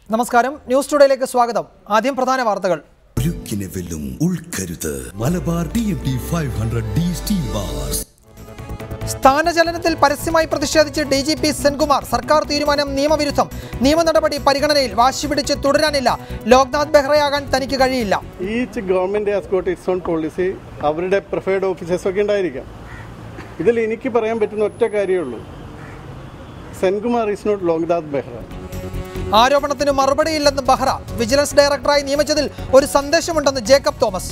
നമസ്കാരം ന്യൂസ് ടുഡേയിലേക്ക് സ്വാഗതം ആദ്യം പ്രധാന വാർത്തകൾ ഉരുക്കിനെ വെല്ലും ഉൾക്കരുത്ത് Malabar T M T five hundred D steel bars സ്ഥാനചലനത്തിൽ പരസ്യമായി പ്രതിഷേധിച്ച് ഡി ജി പി സെൻകുമാർ സർക്കാർ തീരുമാനം നിയമവിരുദ്ധം നിയമ നടപടി പരിഗണനയിൽ വാശി പിടിച്ച് തുടരാനില്ല ലോക്നാഥ് ബെഹ്റയാകാൻ തനിക്ക് കഴിയില്ല each government has got its own policy അവരുടെ പ്രിഫേർഡ് ഓഫീസേഴ്സ് ഒക്കെ ഉണ്ടായിരിക്കാം ഇതിൽ എനിക്ക് പറയാൻ പറ്റുന്ന ഒറ്റ കാര്യമേ ഉള്ളൂ സെൻകുമാർ ഈസ് നോട്ട് ലോക്നാഥ് ബെഹ്റ ആരോപണത്തിന് മറുപടിയില്ലെന്ന് ബെഹ്റ വിജിലൻസ് ഡയറക്ടറായി നിയമിച്ചതിൽ ഒരു സന്ദേശമുണ്ടെന്ന് ജേക്കബ് തോമസ്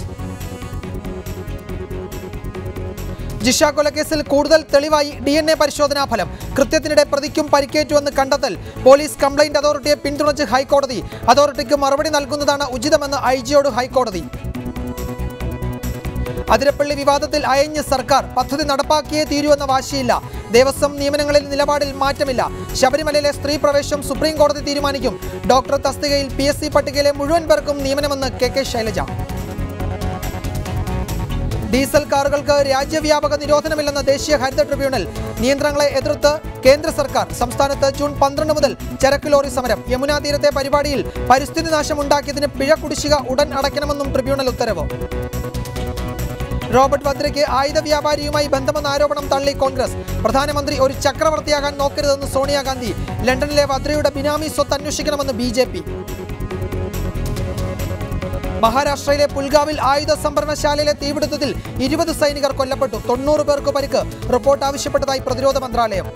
ജിഷ കൊലക്കേസിൽ കൂടുതൽ തെളിവായി ഡി എൻ എ പരിശോധനാ ഫലം കൃത്യത്തിനിടെ പ്രതിക്കും പരിക്കേറ്റുവെന്ന് കണ്ടെത്തൽ പോലീസ് കംപ്ലൈന്റ് അതോറിറ്റിയെ പിന്തുണച്ച് ഹൈക്കോടതി അതോറിറ്റിക്ക് മറുപടി നൽകുന്നതാണ് ഉചിതമെന്ന് ഐ ജിയോട് ഹൈക്കോടതി അതിരപ്പള്ളി വിവാദത്തിൽ അയഞ്ഞ് സർക്കാർ പദ്ധതി നടപ്പാക്കിയേ തീരുവെന്ന വാശിയില്ല ദേവസ്വം നിയമനങ്ങളിൽ നിലപാടിൽ മാറ്റമില്ല ശബരിമലയിലെ സ്ത്രീ പ്രവേശം സുപ്രീം കോടതി തീരുമാനിക്കും ഡോക്ടർ തസ്തികയിൽ പി എസ് സി പട്ടികയിലെ മുഴുവൻ പേർക്കും നിയമനമെന്ന് കെ കെ ശൈലജ ഡീസൽ കാറുകൾക്ക് രാജ്യവ്യാപക നിരോധനമില്ലെന്ന ദേശീയ ഹരിത ട്രിബ്യൂണൽ നിയന്ത്രണങ്ങളെ എതിർത്ത് കേന്ദ്ര സർക്കാർ സംസ്ഥാനത്ത് ജൂൺ പന്ത്രണ്ട് മുതൽ ചരക്ക് ലോറി സമരം യമുനാ തീരത്തെ പരിപാടിയിൽ പരിസ്ഥിതി നാശം ഉണ്ടാക്കിയതിന് പിഴ കുടിശ്ശിക ഉടൻ അടയ്ക്കണമെന്നും ട്രിബ്യൂണൽ ഉത്തരവ് റോബർട്ട് വദ്രയ്ക്ക് ആയുധ വ്യാപാരിയുമായി ബന്ധമെന്ന ആരോപണം തള്ളി കോൺഗ്രസ് പ്രധാനമന്ത്രി ഒരു ചക്രവർത്തിയാകാൻ നോക്കരുതെന്ന് സോണിയാഗാന്ധി ലണ്ടനിലെ വദ്രയുടെ ബിനാമി സ്വത്ത് അന്വേഷിക്കണമെന്ന് ബി ജെ പി മഹാരാഷ്ട്രയിലെ പുൽഗാവിൽ ആയുധ സംഭരണശാലയിലെ തീപിടുത്തത്തിൽ ഇരുപത് സൈനികർ കൊല്ലപ്പെട്ടു തൊണ്ണൂറ് പേർക്ക് പരിക്ക് റിപ്പോർട്ട് ആവശ്യപ്പെട്ടതായി പ്രതിരോധ മന്ത്രാലയം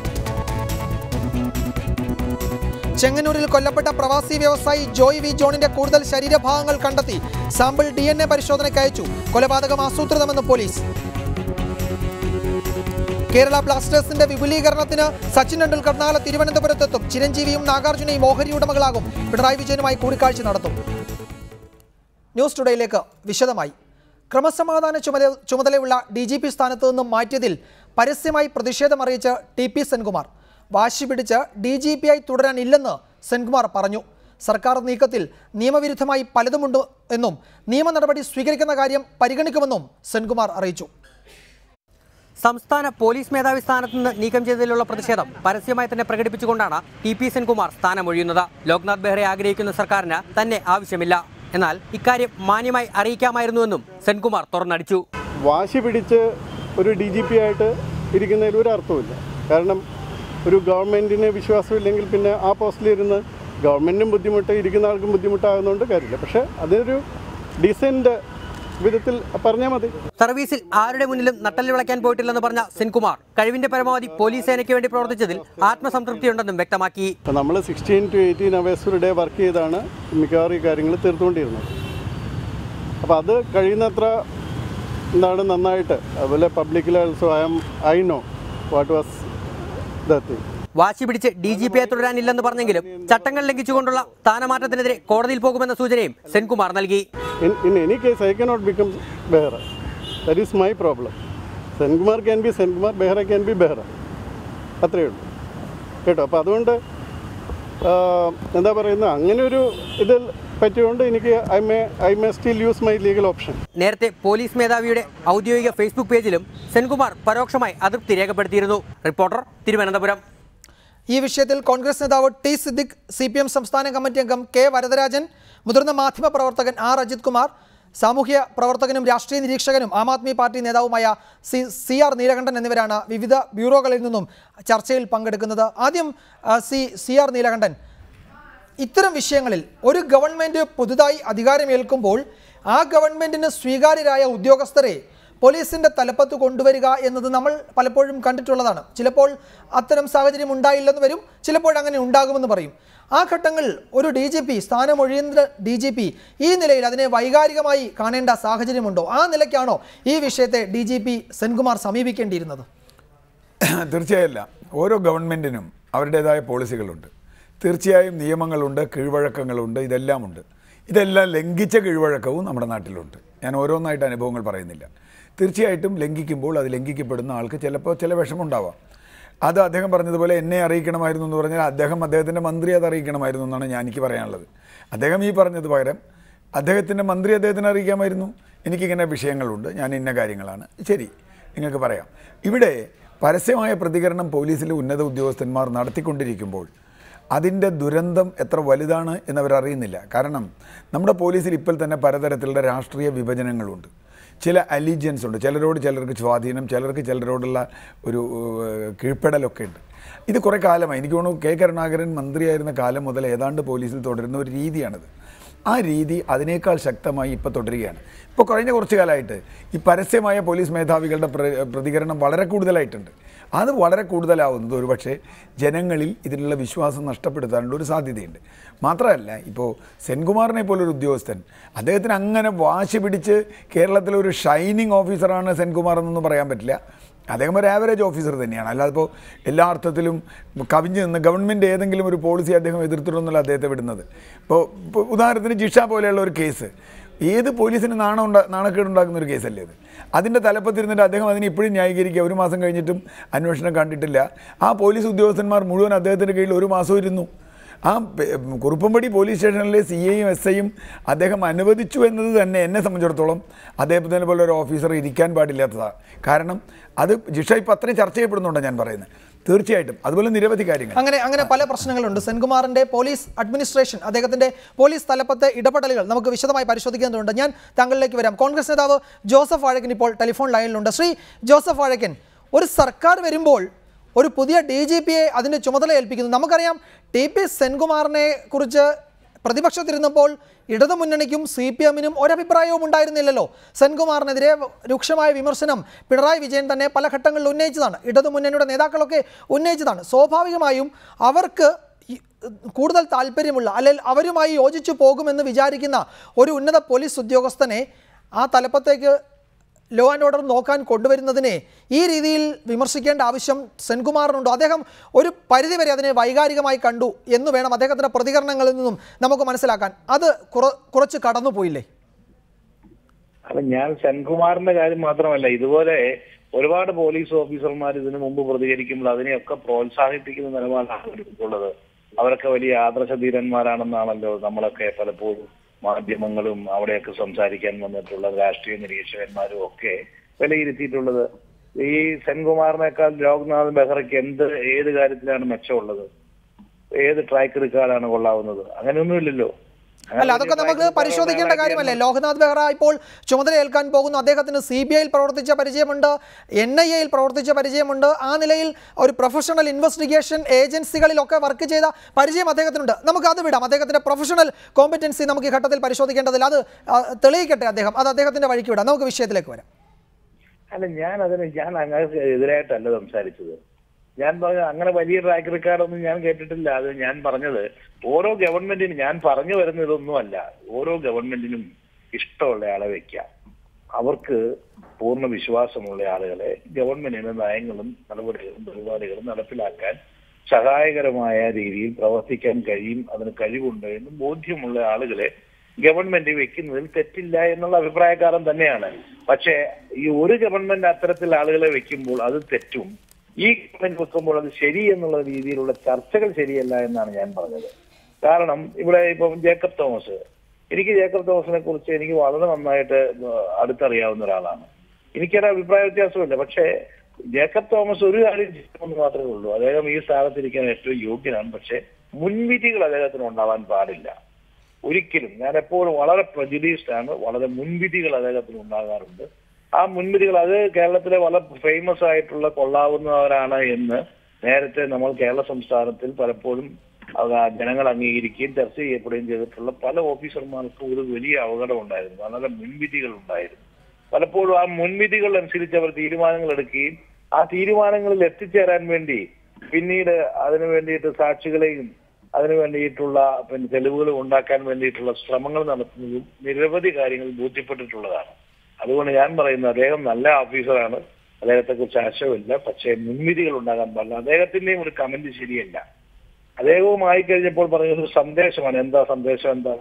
ചെങ്ങന്നൂരിൽ കൊല്ലപ്പെട്ട പ്രവാസി വ്യവസായി ജോയ് വി ജോണിന്റെ കൂടുതൽ ശരീരഭാഗങ്ങൾ കണ്ടെത്തി സാമ്പിൾ ഡി എൻ എ പരിശോധനയ്ക്ക് അയച്ചു കൊലപാതകം ആസൂത്രിതമെന്ന് പോലീസ് കേരള ബ്ലാസ്റ്റേഴ്സിന്റെ വിപുലീകരണത്തിന് സച്ചിൻ ടെണ്ടുൽക്കർ നാളെ തിരുവനന്തപുരത്തെത്തും ചിരഞ്ജീവിയും നാഗാർജുനയും ഓഹരി ഉടമകളാകും പിണറായി വിജയനുമായി കൂടിക്കാഴ്ച നടത്തും ന്യൂസ് ടുഡേയിലേക്ക് വിശദമായി ക്രമസമാധാന ചുമതല ചുമതലയുള്ള ഡി ജി പി സ്ഥാനത്തു നിന്നും മാറ്റിയതിൽ പരസ്യമായി പ്രതിഷേധമറിയിച്ച് ടി പി സെൻകുമാർ വാശി പിടിച്ച് ഡി ജി പി ആയി തുടരാനില്ലെന്ന് സെൻകുമാർ പറഞ്ഞു സർക്കാർ നീക്കത്തിൽ നിയമവിരുദ്ധമായി പലതുമുണ്ട് എന്നും നിയമ നടപടി സ്വീകരിക്കുന്ന കാര്യം പരിഗണിക്കുമെന്നും സെൻകുമാർ അറിയിച്ചു സംസ്ഥാന പോലീസ് മേധാവി സ്ഥാനത്ത് നിന്ന് നീക്കം ചെയ്തതിലുള്ള പ്രതിഷേധം പരസ്യമായി തന്നെ പ്രകടിപ്പിച്ചുകൊണ്ടാണ് ടി പി സെൻകുമാർ സ്ഥാനമൊഴിയുന്നത് ലോക്നാഥ് ബെഹ്റയെ ആഗ്രഹിക്കുന്ന സർക്കാരിന് തന്നെ ആവശ്യമില്ല എന്നാൽ ഇക്കാര്യം മാന്യമായി അറിയിക്കാമായിരുന്നുവെന്നും സെൻകുമാർ തുറന്നടിച്ചു വാശി പിടിച്ച് ഒരു ഡി ജി പി ആയിട്ട് ഇരിക്കുന്നതിൽ ഒരു അർത്ഥവുമില്ല കാരണം ഒരു ഗവൺമെൻറ്റിന് വിശ്വാസമില്ലെങ്കിൽ പിന്നെ ആ പോസ്റ്റിലിരുന്ന് ഗവൺമെൻറ്റിനും ബുദ്ധിമുട്ട് ഇരിക്കുന്ന ആൾക്കും ബുദ്ധിമുട്ടാകുന്നതുകൊണ്ട് കാര്യമില്ല പക്ഷേ അതൊരു ഡീസൻറ്റ് വിധത്തിൽ പറഞ്ഞാൽ മതി സർവീസിൽ ആരുടെ മുന്നിലും നട്ടല് വിളയ്ക്കാൻ പോയിട്ടില്ലെന്ന് പറഞ്ഞ സെൻകുമാർ കഴിവിന്റെ പരമാവധി പോലീസ് സേനയ്ക്ക് വേണ്ടി പ്രവർത്തിച്ചതിൽ ആത്മസംതൃപ്തിയുണ്ടെന്നും വ്യക്തമാക്കി അപ്പോൾ നമ്മൾ സിക്സ്റ്റീൻ ടു എയ്റ്റീൻ അവേഴ്സ് ഒരു ഡേ വർക്ക് ചെയ്താണ് മിക്കവാറും ഈ കാര്യങ്ങൾ തീർത്തുകൊണ്ടിരുന്നത് അപ്പോൾ അത് കഴിയുന്നത്ര എന്താണ് നന്നായിട്ട് അതുപോലെ പബ്ലിക്കിൽ also I am I know what was the thing വാശി പിടിച്ച് ഡി ജി പിയെ തുടരാനില്ലെന്ന് പറഞ്ഞെങ്കിലും ചട്ടങ്ങൾ ലംഘിച്ചുകൊണ്ടുള്ള സ്ഥാനമാറ്റത്തിനെതിരെ കോടതിയിൽ പോകുമെന്ന സൂചനയും സെൻകുമാർ നൽകി in in any case I cannot become Behra that is my problem Senkumar can be Senkumar Behra can be Behra അത്രയേ ഉള്ളൂ കേട്ടോ അപ്പോൾ അതുകൊണ്ട് ആ, എന്താ പറയുന്നത് അങ്ങനെ ഒരു ഇതിൽ പറ്റിയുകൊണ്ട് എനിക്ക് I may I may still use my legal option നേരത്തെ പോലീസ് മേധാവിയുടെ ഔദ്യോഗിക ഫേസ്ബുക്ക് പേജിലും സെൻകുമാർ പരോക്ഷമായി അതൃപ്തി രേഖപ്പെടുത്തിയിരുന്നു റിപ്പോർട്ടർ തിരുവനന്തപുരം ഈ വിഷയത്തിൽ കോൺഗ്രസ് നേതാവ് T Siddique C P M സംസ്ഥാന കമ്മിറ്റി അംഗം കെ വരദരാജൻ മുതിർന്ന മാധ്യമ പ്രവർത്തകൻ ആർ അജിത് കുമാർ സാമൂഹ്യ പ്രവർത്തകനും രാഷ്ട്രീയ നിരീക്ഷകനും ആം ആദ്മി പാർട്ടി നേതാവുമായ സി സി ആർ നീലകണ്ഠൻ എന്നിവരാണ് വിവിധ ബ്യൂറോകളിൽ നിന്നും ചർച്ചയിൽ പങ്കെടുക്കുന്നത് ആദ്യം ആ, സി സി ആർ നീലകണ്ഠൻ ഇത്തരം വിഷയങ്ങളിൽ ഒരു ഗവൺമെൻറ് പുതുതായി അധികാരമേൽക്കുമ്പോൾ ആ ഗവൺമെൻറ്റിന് സ്വീകാര്യരായ ഉദ്യോഗസ്ഥരെ പോലീസിൻ്റെ തലപ്പത്ത് കൊണ്ടുവരിക എന്നത് നമ്മൾ പലപ്പോഴും കണ്ടിട്ടുള്ളതാണ് ചിലപ്പോൾ അത്തരം സാഹചര്യം ഉണ്ടായില്ലെന്ന് വരും ചിലപ്പോൾ അങ്ങനെ ഉണ്ടാകുമെന്ന് പറയും ആ ഘട്ടങ്ങളിൽ ഒരു ഡി ജി പി സ്ഥാനമൊഴിയുന്ന ഡി ജി പി ഈ നിലയിൽ അതിനെ വൈകാരികമായി കാണേണ്ട സാഹചര്യമുണ്ടോ ആ നിലയ്ക്കാണോ ഈ വിഷയത്തെ ഡി ജി പി സെൻകുമാർ സമീപിക്കേണ്ടിയിരുന്നത് തീർച്ചയായല്ല ഓരോ ഗവൺമെൻറ്റിനും അവരുടേതായ പോളിസികളുണ്ട് തീർച്ചയായും നിയമങ്ങളുണ്ട് കീഴ്വഴക്കങ്ങളുണ്ട് ഇതെല്ലാമുണ്ട് ഇതെല്ലാം ലംഘിച്ച കീഴ്വഴക്കവും നമ്മുടെ നാട്ടിലുണ്ട് ഞാൻ ഓരോന്നായിട്ട് അനുഭവങ്ങൾ പറയുന്നില്ല തീർച്ചയായിട്ടും ലംഘിക്കുമ്പോൾ അത് ലംഘിക്കപ്പെടുന്ന ആൾക്ക് ചിലപ്പോൾ ചില വിഷമമുണ്ടാവാം അത് അദ്ദേഹം പറഞ്ഞതുപോലെ എന്നെ അറിയിക്കണമായിരുന്നു എന്ന് പറഞ്ഞാൽ അദ്ദേഹം അദ്ദേഹത്തിൻ്റെ മന്ത്രി അത് അറിയിക്കണമായിരുന്നു എന്നാണ് ഞാൻ എനിക്ക് പറയാനുള്ളത് അദ്ദേഹം ഈ പറഞ്ഞത് പകരം അദ്ദേഹത്തിൻ്റെ മന്ത്രി അദ്ദേഹത്തിന് അറിയിക്കാമായിരുന്നു എനിക്കിങ്ങനെ വിഷയങ്ങളുണ്ട് ഞാൻ ഇന്ന കാര്യങ്ങളാണ് ശരി നിങ്ങൾക്ക് പറയാം ഇവിടെ പരസ്യമായ പ്രതികരണം പോലീസിലെ ഉന്നത ഉദ്യോഗസ്ഥന്മാർ നടത്തിക്കൊണ്ടിരിക്കുമ്പോൾ അതിൻ്റെ ദുരന്തം എത്ര വലുതാണ് എന്നവരറിയുന്നില്ല കാരണം നമ്മുടെ പോലീസിൽ ഇപ്പോൾ തന്നെ പലതരത്തിലുള്ള രാഷ്ട്രീയ വിഭജനങ്ങളുണ്ട് ചില അലീജിയൻസ് ഉണ്ട് ചിലരോട് ചിലർക്ക് സ്വാധീനം ചിലർക്ക് ചിലരോടുള്ള ഒരു ഏഹ്, കീഴ്പ്പെടലൊക്കെ ഉണ്ട് ഇത് കുറേ കാലമായി എനിക്ക് തോന്നുന്നു കെ കരുണാകരൻ മന്ത്രിയായിരുന്ന കാലം മുതൽ ഏതാണ്ട് പോലീസിൽ തുടരുന്ന ഒരു രീതിയാണിത് ആ രീതി അതിനേക്കാൾ ശക്തമായി ഇപ്പോൾ തുടരുകയാണ് ഇപ്പോൾ കഴിഞ്ഞ കുറച്ച് കാലമായിട്ട് ഈ പരസ്യമായ പോലീസ് മേധാവികളുടെ പ്ര- പ്രതികരണം വളരെ കൂടുതലായിട്ടുണ്ട് അത് വളരെ കൂടുതലാവുന്നത് ഒരുപക്ഷെ ജനങ്ങളിൽ ഇതിനുള്ള വിശ്വാസം നഷ്ടപ്പെടുത്താനുള്ള ഒരു സാധ്യതയുണ്ട് മാത്രമല്ല ഇപ്പോൾ സെൻകുമാറിനെ പോലൊരു ഉദ്യോഗസ്ഥൻ അദ്ദേഹത്തിന് അങ്ങനെ വാശി പിടിച്ച് കേരളത്തിലെ ഒരു ഷൈനിങ് ഓഫീസറാണ് സെൻകുമാർ എന്നൊന്നും പറയാൻ പറ്റില്ല അദ്ദേഹം ഒരു ആവറേജ് ഓഫീസർ തന്നെയാണ് അല്ലാതെ ഇപ്പോൾ എല്ലാ അർത്ഥത്തിലും കവിഞ്ഞ് നിന്ന് ഗവൺമെൻറ് ഏതെങ്കിലും ഒരു പോളിസി അദ്ദേഹം എതിർത്തിട്ടൊന്നുമല്ല അദ്ദേഹത്തെ വിടുന്നത് ഇപ്പോൾ ഇപ്പോൾ ഉദാഹരണത്തിന് ജിഷ പോലെയുള്ള ഒരു കേസ് ഏത് പോലീസിന് നാണം ഉണ്ടാ നാണക്കേടുണ്ടാക്കുന്ന ഒരു കേസല്ലേ അത് അതിൻ്റെ തലപ്പത്തിരുന്നിട്ട് അദ്ദേഹം അതിനെ ഇപ്പോഴും ന്യായീകരിക്കുക ഒരു മാസം കഴിഞ്ഞിട്ടും അന്വേഷണം കണ്ടിട്ടില്ല ആ പോലീസ് ഉദ്യോഗസ്ഥന്മാർ മുഴുവൻ അദ്ദേഹത്തിൻ്റെ കീഴിൽ ഒരു മാസം ഇരുന്നു ആ പെ- കുറുപ്പമ്പടി പോലീസ് സ്റ്റേഷനിലെ സി ഐയും എസ് ഐയും അദ്ദേഹം അനുവദിച്ചു എന്നത് തന്നെ എന്നെ സംബന്ധിച്ചിടത്തോളം അദ്ദേഹത്തിനെ പോലെ ഒരു ഓഫീസർ ഇരിക്കാൻ പാടില്ലാത്തതാണ് കാരണം അത് ജിഷ ഇപ്പം അത്രയും ചർച്ച ചെയ്യപ്പെടുന്നുണ്ടോ ഞാൻ പറയുന്നത് തീർച്ചയായിട്ടും അതുപോലെ നിരവധി കാര്യങ്ങൾ അങ്ങനെ അങ്ങനെ പല പ്രശ്നങ്ങളുണ്ട് സെൻകുമാറിന്റെ പോലീസ് അഡ്മിനിസ്ട്രേഷൻ അദ്ദേഹത്തിന്റെ പോലീസ് തലപ്പത്തെ ഇടപെടലുകൾ നമുക്ക് വിശദമായി പരിശോധിക്കേണ്ടതുണ്ട് ഞാൻ താങ്കളിലേക്ക് വരാം കോൺഗ്രസ് നേതാവ് ജോസഫ് വാഴക്കൻ ഇപ്പോൾ ടെലിഫോൺ ലൈനിലുണ്ട് ശ്രീ ജോസഫ് വാഴക്കൻ ഒരു സർക്കാർ വരുമ്പോൾ ഒരു പുതിയ ഡി ജി പിയെ അതിൻ്റെ ചുമതല ഏൽപ്പിക്കുന്നു നമുക്കറിയാം ടി പി സെൻകുമാറിനെ കുറിച്ച് പ്രതിപക്ഷത്തിരുന്നപ്പോൾ ഇടതുമുന്നണിക്കും സി പി എമ്മിനും ഒരഭിപ്രായവും ഉണ്ടായിരുന്നില്ലല്ലോ സെൻകുമാറിനെതിരെ രൂക്ഷമായ വിമർശനം പിണറായി വിജയൻ തന്നെ പല ഘട്ടങ്ങളിൽ ഉന്നയിച്ചതാണ് ഇടതുമുന്നണിയുടെ നേതാക്കളൊക്കെ ഉന്നയിച്ചതാണ് സ്വാഭാവികമായും അവർക്ക് ഈ, കൂടുതൽ താല്പര്യമുള്ള അല്ലെങ്കിൽ അവരുമായി യോജിച്ചു പോകുമെന്ന് വിചാരിക്കുന്ന ഒരു ഉന്നത പോലീസ് ഉദ്യോഗസ്ഥനെ ആ തലപ്പത്തേക്ക് ലോ ആൻഡ് ഓർഡർ നോക്കാൻ കൊണ്ടുവരുന്നതിനെ ഈ രീതിയിൽ വിമർശിക്കേണ്ട ആവശ്യം സെൻകുമാറിനുണ്ടോ അദ്ദേഹം ഒരു പരിധിവരെ അതിനെ വൈകാരികമായി കണ്ടു എന്ന് വേണം അദ്ദേഹത്തിൻ്റെ പ്രതികരണങ്ങളിൽ നിന്നും നമുക്ക് മനസ്സിലാക്കാൻ അത് കുറ കുറച്ച് കടന്നുപോയില്ലേ അല്ല ഞാൻ സെൻകുമാറിന്റെ കാര്യം മാത്രമല്ല ഇതുപോലെ ഒരുപാട് പോലീസ് ഓഫീസർമാർ ഇതിനു മുമ്പ് പ്രതികരിക്കുമ്പോൾ അതിനെയൊക്കെ പ്രോത്സാഹിപ്പിക്കുന്ന നിലപാടാണ് എടുത്തിട്ടുള്ളത് അവരൊക്കെ വലിയ ആദർശധീരന്മാരാണെന്നാണല്ലോ നമ്മളൊക്കെ പലപ്പോഴും മാധ്യമങ്ങളും അവിടെയൊക്കെ സംസാരിക്കാൻ വന്നിട്ടുള്ള രാഷ്ട്രീയ നിരീക്ഷകന്മാരും ഒക്കെ വിലയിരുത്തിയിട്ടുള്ളത് ഈ സെൻകുമാറിനേക്കാൾ ലോക്നാഥ് ബെഹ്റയ്ക്ക് എന്ത് ഏത് കാര്യത്തിലാണ് മെച്ചമുള്ളത് ഏത് ട്രാക്ക് റെക്കോർഡാണ് കൊള്ളാവുന്നത് അങ്ങനെയൊന്നുമില്ലല്ലോ അല്ല അതൊക്കെ നമുക്ക് പരിശോധിക്കേണ്ട കാര്യമല്ലേ ലോക്നാഥ് ബെഹ്റ ഇപ്പോൾ ചുമതല ഏൽക്കാൻ പോകുന്നു അദ്ദേഹത്തിന് സി ബി ഐയിൽ പ്രവർത്തിച്ച പരിചയമുണ്ട് എൻ ഐ എയിൽ പ്രവർത്തിച്ച പരിചയമുണ്ട് ആ നിലയിൽ ഒരു പ്രൊഫഷണൽ ഇൻവെസ്റ്റിഗേഷൻ ഏജൻസികളിലൊക്കെ വർക്ക് ചെയ്ത പരിചയം അദ്ദേഹത്തിനുണ്ട് നമുക്ക് അത് വിടാം അദ്ദേഹത്തിന്റെ പ്രൊഫഷണൽ കോമ്പറ്റൻസി നമുക്ക് ഈ ഘട്ടത്തിൽ പരിശോധിക്കേണ്ടതില്ല അത് ആ, തെളിയിക്കട്ടെ അദ്ദേഹം അത് അദ്ദേഹത്തിന്റെ വഴിക്ക് വിടാം നമുക്ക് വിഷയത്തിലേക്ക് വരാം അല്ല ഞാൻ അതിന് ഞാൻ അങ്ങനെ എതിരായിട്ടല്ല സംസാരിച്ചത് ഞാൻ പറഞ്ഞ അങ്ങനെ വലിയ ട്രാക്ക് റെക്കോർഡൊന്നും ഞാൻ കേട്ടിട്ടില്ല അത് ഞാൻ പറഞ്ഞത് ഓരോ ഗവൺമെന്റിനും ഞാൻ പറഞ്ഞു വരുന്ന ഇതൊന്നുമല്ല ഓരോ ഗവൺമെന്റിനും ഇഷ്ടമുള്ള ആളെ വെക്കാം അവർക്ക് പൂർണ്ണ വിശ്വാസമുള്ള ആളുകളെ ഗവൺമെന്റിന്റെ നയങ്ങളും നടപടികളും പരിപാടികളും നടപ്പിലാക്കാൻ സഹായകരമായ രീതിയിൽ പ്രവർത്തിക്കാൻ കഴിയും അതിന് കഴിവുണ്ട് എന്ന് ബോധ്യമുള്ള ആളുകളെ ഗവൺമെന്റ് വെക്കുന്നതിൽ തെറ്റില്ല എന്നുള്ള അഭിപ്രായക്കാരൻ തന്നെയാണ് പക്ഷേ ഈ ഒരു ഗവൺമെന്റ് അത്തരത്തിൽ ആളുകളെ വെക്കുമ്പോൾ അത് തെറ്റും ഈ ഗവൺമെന്റ് വെക്കുമ്പോൾ അത് ശരി എന്നുള്ള രീതിയിലുള്ള ചർച്ചകൾ ശരിയല്ല എന്നാണ് ഞാൻ പറഞ്ഞത് കാരണം ഇവിടെ ഇപ്പം ജേക്കബ് തോമസ് എനിക്ക് ജേക്കബ് തോമസിനെ കുറിച്ച് എനിക്ക് വളരെ നന്നായിട്ട് അടുത്തറിയാവുന്ന ഒരാളാണ് എനിക്കൊരു അഭിപ്രായ വ്യത്യാസമില്ല പക്ഷേ ജേക്കബ് തോമസ് ഒരു കാര്യം ചെയ്യണമെന്ന് മാത്രമേ ഉള്ളൂ അദ്ദേഹം ഈ സ്ഥാനത്തിരിക്കാൻ ഏറ്റവും യോഗ്യനാണ് പക്ഷേ മുൻവിധികൾ അദ്ദേഹത്തിന് ഉണ്ടാവാൻ പാടില്ല ഒരിക്കലും ഞാൻ എപ്പോഴും വളരെ പ്രജുഡീസ്ഡ് ആണ് വളരെ മുൻവിധികൾ അദ്ദേഹത്തിന് ഉണ്ടാകാറുണ്ട് ആ മുൻവിധികൾ അത് കേരളത്തിലെ വളരെ ഫേമസ് ആയിട്ടുള്ള കൊള്ളാവുന്നവരാണ് എന്ന് നേരത്തെ നമ്മൾ കേരള സംസ്ഥാനത്തിൽ പലപ്പോഴും അത് ജനങ്ങൾ അംഗീകരിക്കുകയും ചർച്ച ചെയ്യപ്പെടുകയും ചെയ്തിട്ടുള്ള പല ഓഫീസർമാർക്കും ഒരു വലിയ അപകടം ഉണ്ടായിരുന്നു വളരെ മുൻവിധികൾ ഉണ്ടായിരുന്നു പലപ്പോഴും ആ മുൻവിധികൾ അനുസരിച്ച് അവർ തീരുമാനങ്ങൾ എടുക്കുകയും ആ തീരുമാനങ്ങളിൽ എത്തിച്ചേരാൻ വേണ്ടി പിന്നീട് അതിനു വേണ്ടിയിട്ട് സാക്ഷികളെയും അതിനു വേണ്ടിയിട്ടുള്ള പിന്നെ തെളിവുകൾ ഉണ്ടാക്കാൻ വേണ്ടിയിട്ടുള്ള ശ്രമങ്ങൾ നടത്തുന്നതും നിരവധി കാര്യങ്ങൾ ബോധ്യപ്പെട്ടിട്ടുള്ളതാണ് അതുകൊണ്ട് ഞാൻ പറയുന്നത് അദ്ദേഹം നല്ല ഓഫീസറാണ് അദ്ദേഹത്തെ കുറിച്ച് ആശയമില്ല പക്ഷേ മുൻവിധികൾ ഉണ്ടാകാൻ പാടില്ല അദ്ദേഹത്തിന്റെയും ഒരു കമന്റ് ശരിയല്ല അദ്ദേഹവും ആയിക്കഴിഞ്ഞപ്പോൾ പറഞ്ഞത് ഒരു സന്ദേശമാണ് എന്താ സന്ദേശം എന്താ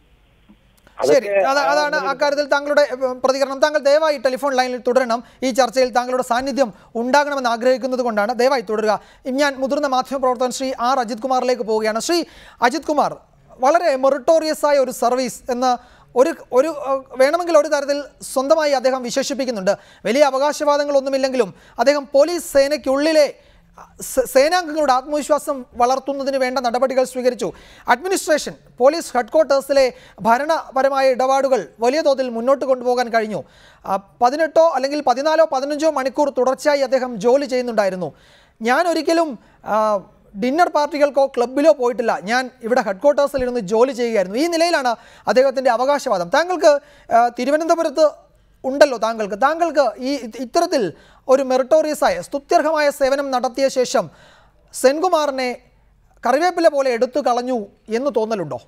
ശരി അതൊക്കെ അത- അതാണ് അക്കാര്യത്തിൽ താങ്കളുടെ ഏഹ്, പ്രതികരണം താങ്കൾ ദയവായി ടെലിഫോൺ ലൈനിൽ തുടരണം ഈ ചർച്ചയിൽ താങ്കളുടെ സാന്നിധ്യം ഉണ്ടാകണമെന്ന് ആഗ്രഹിക്കുന്നത് കൊണ്ടാണ് ദയവായി തുടരുക ഞാൻ മുതിർന്ന മാധ്യമപ്രവർത്തകൻ ശ്രീ ആർ അജിത് കുമാറിലേക്ക് പോവുകയാണ് ശ്രീ അജിത് കുമാർ വളരെ മെറിട്ടോറിയസ് ആയ ഒരു സർവീസ് എന്ന് ഒരു ഒരു ഏഹ്, വേണമെങ്കിൽ ഒരു തരത്തിൽ സ്വന്തമായി അദ്ദേഹം വിശേഷിപ്പിക്കുന്നുണ്ട് വലിയ അവകാശവാദങ്ങളൊന്നുമില്ലെങ്കിലും അദ്ദേഹം പോലീസ് സേനയ്ക്കുള്ളിലെ സ- സേനാംഗങ്ങളുടെ ആത്മവിശ്വാസം വളർത്തുന്നതിന് വേണ്ട നടപടികൾ സ്വീകരിച്ചു അഡ്മിനിസ്ട്രേഷൻ പോലീസ് ഹെഡ്ക്വാർട്ടേഴ്സിലെ ഭരണപരമായ ഇടപാടുകൾ വലിയ തോതിൽ മുന്നോട്ട് കൊണ്ടുപോകാൻ കഴിഞ്ഞു ആ, പതിനെട്ടോ അല്ലെങ്കിൽ പതിനാലോ പതിനഞ്ചോ മണിക്കൂർ തുടർച്ചയായി അദ്ദേഹം ജോലി ചെയ്യുന്നുണ്ടായിരുന്നു ഞാൻ ഒരിക്കലും ആ, ഡിന്നർ പാർട്ടികൾക്കോ ക്ലബിലോ പോയിട്ടില്ല ഞാൻ ഇവിടെ ഹെഡ്ക്വാർട്ടേഴ്സിൽ ഇരുന്ന് ജോലി ചെയ്യുകയായിരുന്നു ഈ നിലയിലാണ് അദ്ദേഹത്തിൻ്റെ അവകാശവാദം താങ്കൾക്ക് ആ, തിരുവനന്തപുരത്ത് ഉണ്ടല്ലോ താങ്കൾക്ക് താങ്കൾക്ക് ഈ ഇത് ഇത്തരത്തിൽ ഒരു മെറിട്ടോറിയസായ സ്തുത്യർഹമായ സേവനം നടത്തിയ ശേഷം സെൻകുമാറിനെ കറിവേപ്പില പോലെ എടുത്തു കളഞ്ഞു എന്ന് തോന്നലുണ്ടോ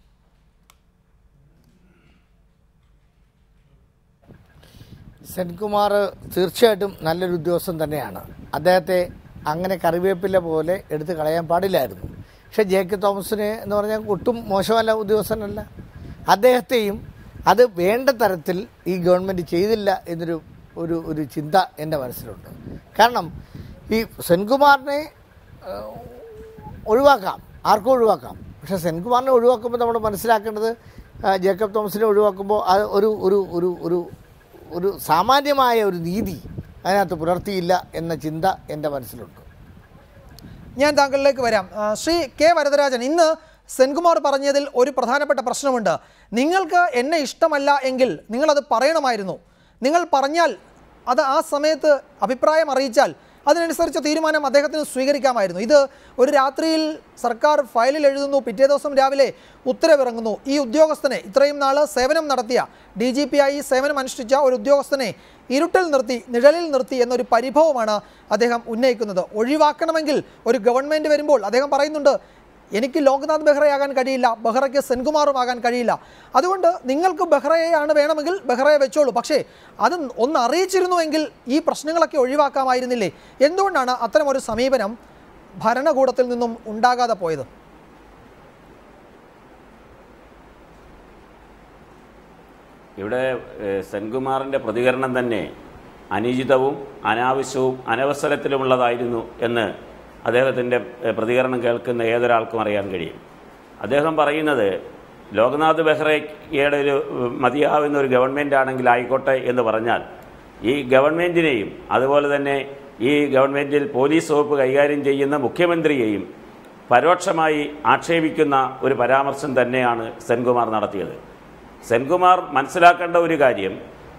സെൻകുമാർ തീർച്ചയായിട്ടും നല്ലൊരു ഉദ്യോഗസ്ഥൻ തന്നെയാണ് അദ്ദേഹത്തെ അങ്ങനെ കറിവേപ്പില പോലെ എടുത്ത് കളയാൻ പാടില്ലായിരുന്നു പക്ഷേ ജെ കെ തോമസിനെ എന്ന് പറഞ്ഞാൽ ഒട്ടും മോശമല്ല ഉദ്യോഗസ്ഥനല്ല അദ്ദേഹത്തെയും അത് വേണ്ട തരത്തിൽ ഈ ഗവൺമെൻറ് ചെയ്തില്ല എന്നൊരു ഒരു ഒരു ചിന്ത എൻ്റെ മനസ്സിലുണ്ട് കാരണം ഈ സെൻകുമാറിനെ ഏഹ്, ഒഴിവാക്കാം ആർക്കും ഒഴിവാക്കാം പക്ഷേ സെൻകുമാറിനെ ഒഴിവാക്കുമ്പോൾ നമ്മൾ മനസ്സിലാക്കേണ്ടത് ആ, ജേക്കബ് തോമസിനെ ഒഴിവാക്കുമ്പോൾ അത് ഒരു ഒരു ഒരു ഒരു ഒരു സാമാന്യമായ ഒരു നീതി അതിനകത്ത് പുലർത്തിയില്ല എന്ന ചിന്ത എൻ്റെ മനസ്സിലുണ്ട് ഞാൻ താങ്കളിലേക്ക് വരാം ആ, ശ്രീ കെ വരദരാജൻ ഇന്ന് സെൻകുമാർ പറഞ്ഞതിൽ ഒരു പ്രധാനപ്പെട്ട പ്രശ്നമുണ്ട് നിങ്ങൾക്ക് എന്നെ ഇഷ്ടമല്ല എങ്കിൽ നിങ്ങളത് പറയണമായിരുന്നു നിങ്ങൾ പറഞ്ഞാൽ അത് ആ സമയത്ത് അഭിപ്രായം അറിയിച്ചാൽ അതിനനുസരിച്ച തീരുമാനം അദ്ദേഹത്തിന് സ്വീകരിക്കാമായിരുന്നു ഇത് ഒരു രാത്രിയിൽ സർക്കാർ ഫയലിൽ എഴുതുന്നു പിറ്റേ ദിവസം രാവിലെ ഉത്തരവിറങ്ങുന്നു ഈ ഉദ്യോഗസ്ഥനെ ഇത്രയും നാൾ സേവനം നടത്തിയ ഡി ജി പി ആയി സേവനം അനുഷ്ഠിച്ച ഒരു ഉദ്യോഗസ്ഥനെ ഇരുട്ടിൽ നിർത്തി നിഴലിൽ നിർത്തി എന്നൊരു പരിഭവമാണ് അദ്ദേഹം ഉന്നയിക്കുന്നത് ഒഴിവാക്കണമെങ്കിൽ ഒരു ഗവൺമെൻറ് വരുമ്പോൾ അദ്ദേഹം പറയുന്നുണ്ട് എനിക്ക് ലോക്നാഥ് ബെഹ്റയാകാൻ കഴിയില്ല ബെഹ്റയ്ക്ക് സെൻകുമാറും ആകാൻ കഴിയില്ല അതുകൊണ്ട് നിങ്ങൾക്ക് ബെഹ്റയെയാണ് വേണമെങ്കിൽ ബെഹ്റയെ വെച്ചോളൂ പക്ഷേ അത് ഒന്ന് അറിയിച്ചിരുന്നുവെങ്കിൽ ഈ പ്രശ്നങ്ങളൊക്കെ ഒഴിവാക്കാമായിരുന്നില്ലേ എന്തുകൊണ്ടാണ് അത്തരമൊരു സമീപനം ഭരണകൂടത്തിൽ നിന്നും ഉണ്ടാകാതെ പോയത് ഇവിടെ ഏഹ്, സെൻകുമാറിൻ്റെ പ്രതികരണം തന്നെ അനുചിതവും അനാവശ്യവും അനവസരത്തിലുമുള്ളതായിരുന്നു എന്ന് അദ്ദേഹത്തിൻ്റെ ഏഹ്, പ്രതികരണം കേൾക്കുന്ന ഏതൊരാൾക്കും അറിയാൻ കഴിയും അദ്ദേഹം പറയുന്നത് ലോക്നാഥ് ബെഹ്റയുടെ ഒരു ഉം, മതിയാവുന്ന ഒരു ഗവൺമെൻറ് ആണെങ്കിൽ ആയിക്കോട്ടെ എന്ന് പറഞ്ഞാൽ ഈ ഗവൺമെൻറ്റിനെയും അതുപോലെ തന്നെ ഈ ഗവൺമെൻറ്റിൽ പോലീസ് വകുപ്പ് കൈകാര്യം ചെയ്യുന്ന മുഖ്യമന്ത്രിയെയും പരോക്ഷമായി ആക്ഷേപിക്കുന്ന ഒരു പരാമർശം തന്നെയാണ് സെൻകുമാർ നടത്തിയത് സെൻകുമാർ മനസ്സിലാക്കേണ്ട ഒരു കാര്യം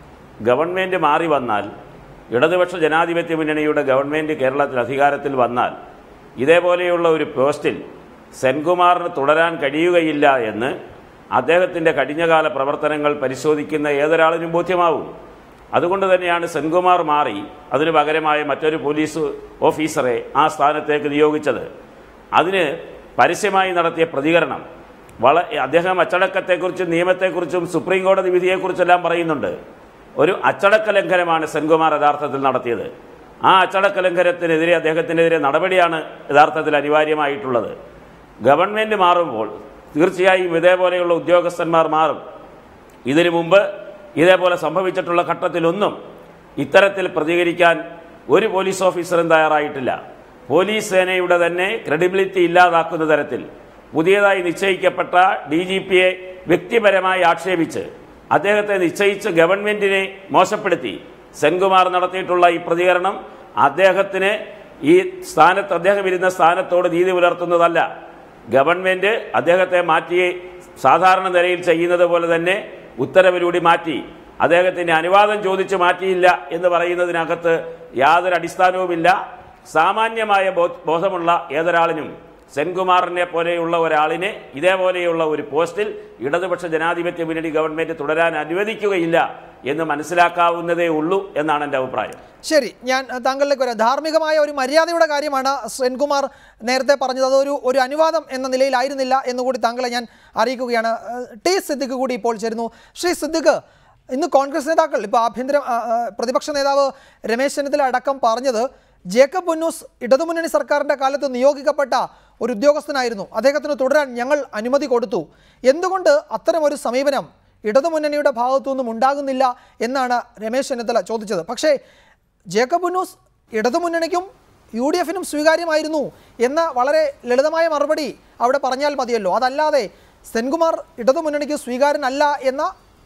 ഗവൺമെൻറ് മാറി വന്നാൽ ഇടതുപക്ഷ ജനാധിപത്യ മുന്നണിയുടെ ഗവൺമെൻറ് കേരളത്തിൽ അധികാരത്തിൽ വന്നാൽ ഇതേപോലെയുള്ള ഒരു പോസ്റ്റിൽ സെൻകുമാറിന് തുടരാൻ കഴിയുകയില്ല എന്ന് അദ്ദേഹത്തിൻ്റെ കഴിഞ്ഞകാല പ്രവർത്തനങ്ങൾ പരിശോധിക്കുന്ന ഏതൊരാളിനും ബോധ്യമാവും അതുകൊണ്ട് തന്നെയാണ് സെൻകുമാർ മാറി അതിനു പകരമായ മറ്റൊരു പോലീസ് ഓഫീസറെ ആ സ്ഥാനത്തേക്ക് നിയോഗിച്ചത് അതിന് പരസ്യമായി നടത്തിയ പ്രതികരണം വള അദ്ദേഹം അച്ചടക്കത്തെക്കുറിച്ചും നിയമത്തെക്കുറിച്ചും സുപ്രീം കോടതി വിധിയെക്കുറിച്ചെല്ലാം പറയുന്നുണ്ട് ഒരു അച്ചടക്ക ലംഘനമാണ് സെൻകുമാർ യഥാർത്ഥത്തിൽ നടത്തിയത് ആ അച്ചടക്ക ലംഘനത്തിനെതിരെ അദ്ദേഹത്തിനെതിരെ നടപടിയാണ് യഥാർത്ഥത്തിൽ അനിവാര്യമായിട്ടുള്ളത് ഗവൺമെൻറ് മാറുമ്പോൾ തീർച്ചയായും ഇതേപോലെയുള്ള ഉദ്യോഗസ്ഥന്മാർ മാറും ഇതിനു മുമ്പ് ഇതേപോലെ സംഭവിച്ചിട്ടുള്ള ഘട്ടത്തിലൊന്നും ഇത്തരത്തിൽ പ്രതികരിക്കാൻ ഒരു പോലീസ് ഓഫീസറും തയ്യാറായിട്ടില്ല പോലീസ് സേനയുടെ തന്നെ ക്രെഡിബിലിറ്റി ഇല്ലാതാക്കുന്ന തരത്തിൽ പുതിയതായി നിശ്ചയിക്കപ്പെട്ട ഡി ജി പിയെ വ്യക്തിപരമായി ആക്ഷേപിച്ച് അദ്ദേഹത്തെ നിശ്ചയിച്ച് ഗവൺമെന്റിനെ മോശപ്പെടുത്തി സെൻകുമാർ നടത്തിയിട്ടുള്ള ഈ പ്രതികരണം അദ്ദേഹത്തിന് ഈ സ്ഥാനത്ത് അദ്ദേഹം ഇരുന്ന സ്ഥാനത്തോട് നീതി പുലർത്തുന്നതല്ല ഗവൺമെന്റ് അദ്ദേഹത്തെ മാറ്റി സാധാരണ നിലയിൽ ചെയ്യുന്നത് പോലെ തന്നെ ഉത്തരവിലൂടെ മാറ്റി അദ്ദേഹത്തിന്റെ അനുവാദം ചോദിച്ച് മാറ്റിയില്ല എന്ന് പറയുന്നതിനകത്ത് യാതൊരു അടിസ്ഥാനവുമില്ല സാമാന്യമായ ബോ- ബോധമുള്ള ഏതൊരാളിനും സെൻകുമാറിനെ പോലെയുള്ള ഒരാളിനെ ഇതേപോലെയുള്ള ഒരു പോസ്റ്റിൽ ഇടതുപക്ഷ ജനാധിപത്യ മുന്നണി ഗവൺമെന്റ് തുടരാൻ അനുവദിക്കുകയില്ല എന്ന് മനസ്സിലാക്കാവുന്നതേ ഉള്ളൂ എന്നാണ് എൻ്റെ അഭിപ്രായം ശരി ഞാൻ അഹ്, താങ്കളിലേക്ക് വരാം ധാർമ്മികമായ ഒരു മര്യാദയുടെ കാര്യമാണ് സെൻകുമാർ നേരത്തെ പറഞ്ഞത് അതൊരു ഒരു അനുവാദം എന്ന നിലയിലായിരുന്നില്ല എന്നുകൂടി താങ്കളെ ഞാൻ അറിയിക്കുകയാണ് അഹ്, ടി സിദ്ദിഖ് കൂടി ഇപ്പോൾ ചേരുന്നു ശ്രീ സിദ്ദിഖ് ഇന്ന് കോൺഗ്രസ് നേതാക്കൾ ഇപ്പോൾ ആഭ്യന്തര ആ, ആ, പ്രതിപക്ഷ നേതാവ് രമേശ് ചെന്നിത്തല അടക്കം പറഞ്ഞത് ജേക്കബ് മുന്നൂസ് ഇടതുമുന്നണി സർക്കാരിൻ്റെ കാലത്ത് നിയോഗിക്കപ്പെട്ട ഒരു ഉദ്യോഗസ്ഥനായിരുന്നു അദ്ദേഹത്തിന് തുടരാൻ ഞങ്ങൾ അനുമതി കൊടുത്തു എന്തുകൊണ്ട് അത്തരമൊരു സമീപനം ഇടതുമുന്നണിയുടെ ഭാഗത്തു നിന്നും ഉണ്ടാകുന്നില്ല എന്നാണ് രമേശ് ചെന്നിത്തല ചോദിച്ചത് പക്ഷേ ജേക്കബ് മുന്നൂസ് ഇടതുമുന്നണിക്കും യു ഡി എഫിനും സ്വീകാര്യമായിരുന്നു എന്ന വളരെ ലളിതമായ മറുപടി അവിടെ പറഞ്ഞാൽ മതിയല്ലോ അതല്ലാതെ സെൻകുമാർ ഇടതുമുന്നണിക്ക് സ്വീകാര്യനല്ല എന്ന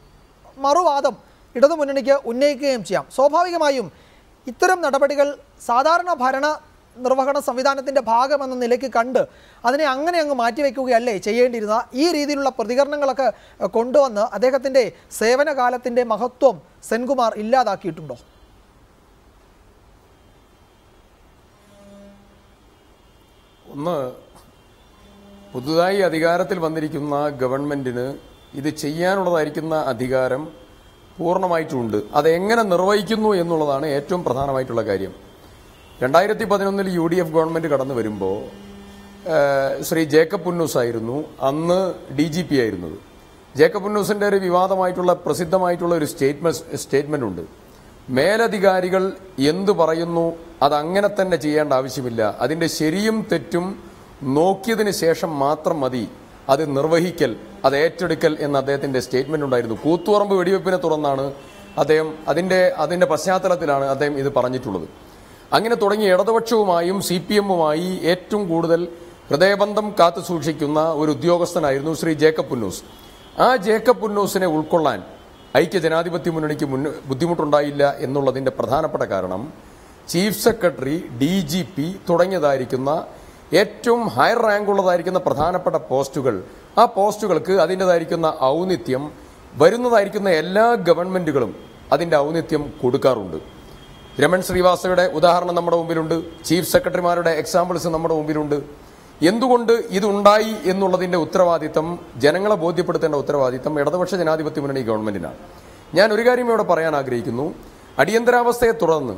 മറുവാദം ഇടതുമുന്നണിക്ക് ഉന്നയിക്കുകയും ചെയ്യാം സ്വാഭാവികമായും ഇത്തരം നടപടികൾ സാധാരണ ഭരണ നിർവഹണ സംവിധാനത്തിന്റെ ഭാഗമെന്ന നിലയ്ക്ക് കണ്ട് അതിനെ അങ്ങനെ അങ്ങ് മാറ്റിവെക്കുകയല്ലേ ചെയ്യേണ്ടിയിരുന്ന ഈ രീതിയിലുള്ള പ്രതികരണങ്ങളൊക്കെ ഏഹ്, കൊണ്ടുവന്ന് അദ്ദേഹത്തിന്റെ സേവനകാലത്തിന്റെ മഹത്വം സെൻകുമാർ ഇല്ലാതാക്കിയിട്ടുണ്ടോ ഒന്ന് പുതുതായി അധികാരത്തിൽ വന്നിരിക്കുന്ന ഗവൺമെന്റിന് ഇത് ചെയ്യാനുള്ളതായിരിക്കുന്ന അധികാരം പൂർണ്ണമായിട്ടുമുണ്ട് അതെങ്ങനെ നിർവഹിക്കുന്നു എന്നുള്ളതാണ് ഏറ്റവും പ്രധാനമായിട്ടുള്ള കാര്യം രണ്ടായിരത്തി പതിനൊന്നിൽ യു ഡി എഫ് ഗവൺമെന്റ് കടന്നു വരുമ്പോൾ ശ്രീ ജേക്കബ് പുന്നൂസ് ആയിരുന്നു അന്ന് ഡി ജി പി ആയിരുന്നത് ജേക്കബ് പുന്നൂസിന്റെ ഒരു വിവാദമായിട്ടുള്ള പ്രസിദ്ധമായിട്ടുള്ള ഒരു സ്റ്റേറ്റ്മെന്റ് സ്റ്റേറ്റ്മെന്റ് ഉണ്ട് മേലധികാരികൾ എന്തു പറയുന്നു അതങ്ങനെ തന്നെ ചെയ്യേണ്ട ആവശ്യമില്ല അതിന്റെ ശരിയും തെറ്റും നോക്കിയതിന് ശേഷം മാത്രം മതി അത് നിർവഹിക്കൽ അത് ഏറ്റെടുക്കൽ എന്ന അദ്ദേഹത്തിന്റെ സ്റ്റേറ്റ്മെന്റ് ഉണ്ടായിരുന്നു കൂത്തുപറമ്പ് വെടിവെപ്പിനെ തുറന്നാണ് അദ്ദേഹം അതിന്റെ അതിന്റെ പശ്ചാത്തലത്തിലാണ് അദ്ദേഹം ഇത് പറഞ്ഞിട്ടുള്ളത് അങ്ങനെ തുടങ്ങി ഇടതുപക്ഷവുമായും സി പി എമ്മുമായി ഏറ്റവും കൂടുതൽ ഹൃദയബന്ധം കാത്തു സൂക്ഷിക്കുന്ന ഒരു ഉദ്യോഗസ്ഥനായിരുന്നു ശ്രീ ജേക്കബ് പുന്നൂസ് ആ ജേക്കബ് പുന്നൂസിനെ ഉൾക്കൊള്ളാൻ ഐക്യ ജനാധിപത്യ മുന്നണിക്ക് മുന്ന ബുദ്ധിമുട്ടുണ്ടായില്ല എന്നുള്ളതിന്റെ പ്രധാനപ്പെട്ട കാരണം chief secretary D G P തുടങ്ങിയതായിരിക്കുന്ന ഏറ്റവും ഹയർ റാങ്ക് ഉള്ളതായിരിക്കുന്ന പ്രധാനപ്പെട്ട പോസ്റ്റുകൾ ആ പോസ്റ്റുകൾക്ക് അതിൻ്റെതായിരിക്കുന്ന ഔന്നിത്യം വരുന്നതായിരിക്കുന്ന എല്ലാ ഗവൺമെന്റുകളും അതിന്റെ ഔന്നിത്യം കൊടുക്കാറുണ്ട് രമൺ ശ്രീവാസയുടെ ഉദാഹരണം നമ്മുടെ മുമ്പിലുണ്ട് ചീഫ് സെക്രട്ടറിമാരുടെ എക്സാമ്പിൾസ് നമ്മുടെ മുമ്പിലുണ്ട് എന്തുകൊണ്ട് ഇതുണ്ടായി എന്നുള്ളതിന്റെ ഉത്തരവാദിത്തം ജനങ്ങളെ ബോധ്യപ്പെടുത്തേണ്ട ഉത്തരവാദിത്തം ഇടതുപക്ഷ ജനാധിപത്യ മുന്നണി ഗവൺമെന്റിനാണ് ഞാൻ ഒരു കാര്യം ഇവിടെ പറയാൻ ആഗ്രഹിക്കുന്നു അടിയന്തരാവസ്ഥയെ തുടർന്ന്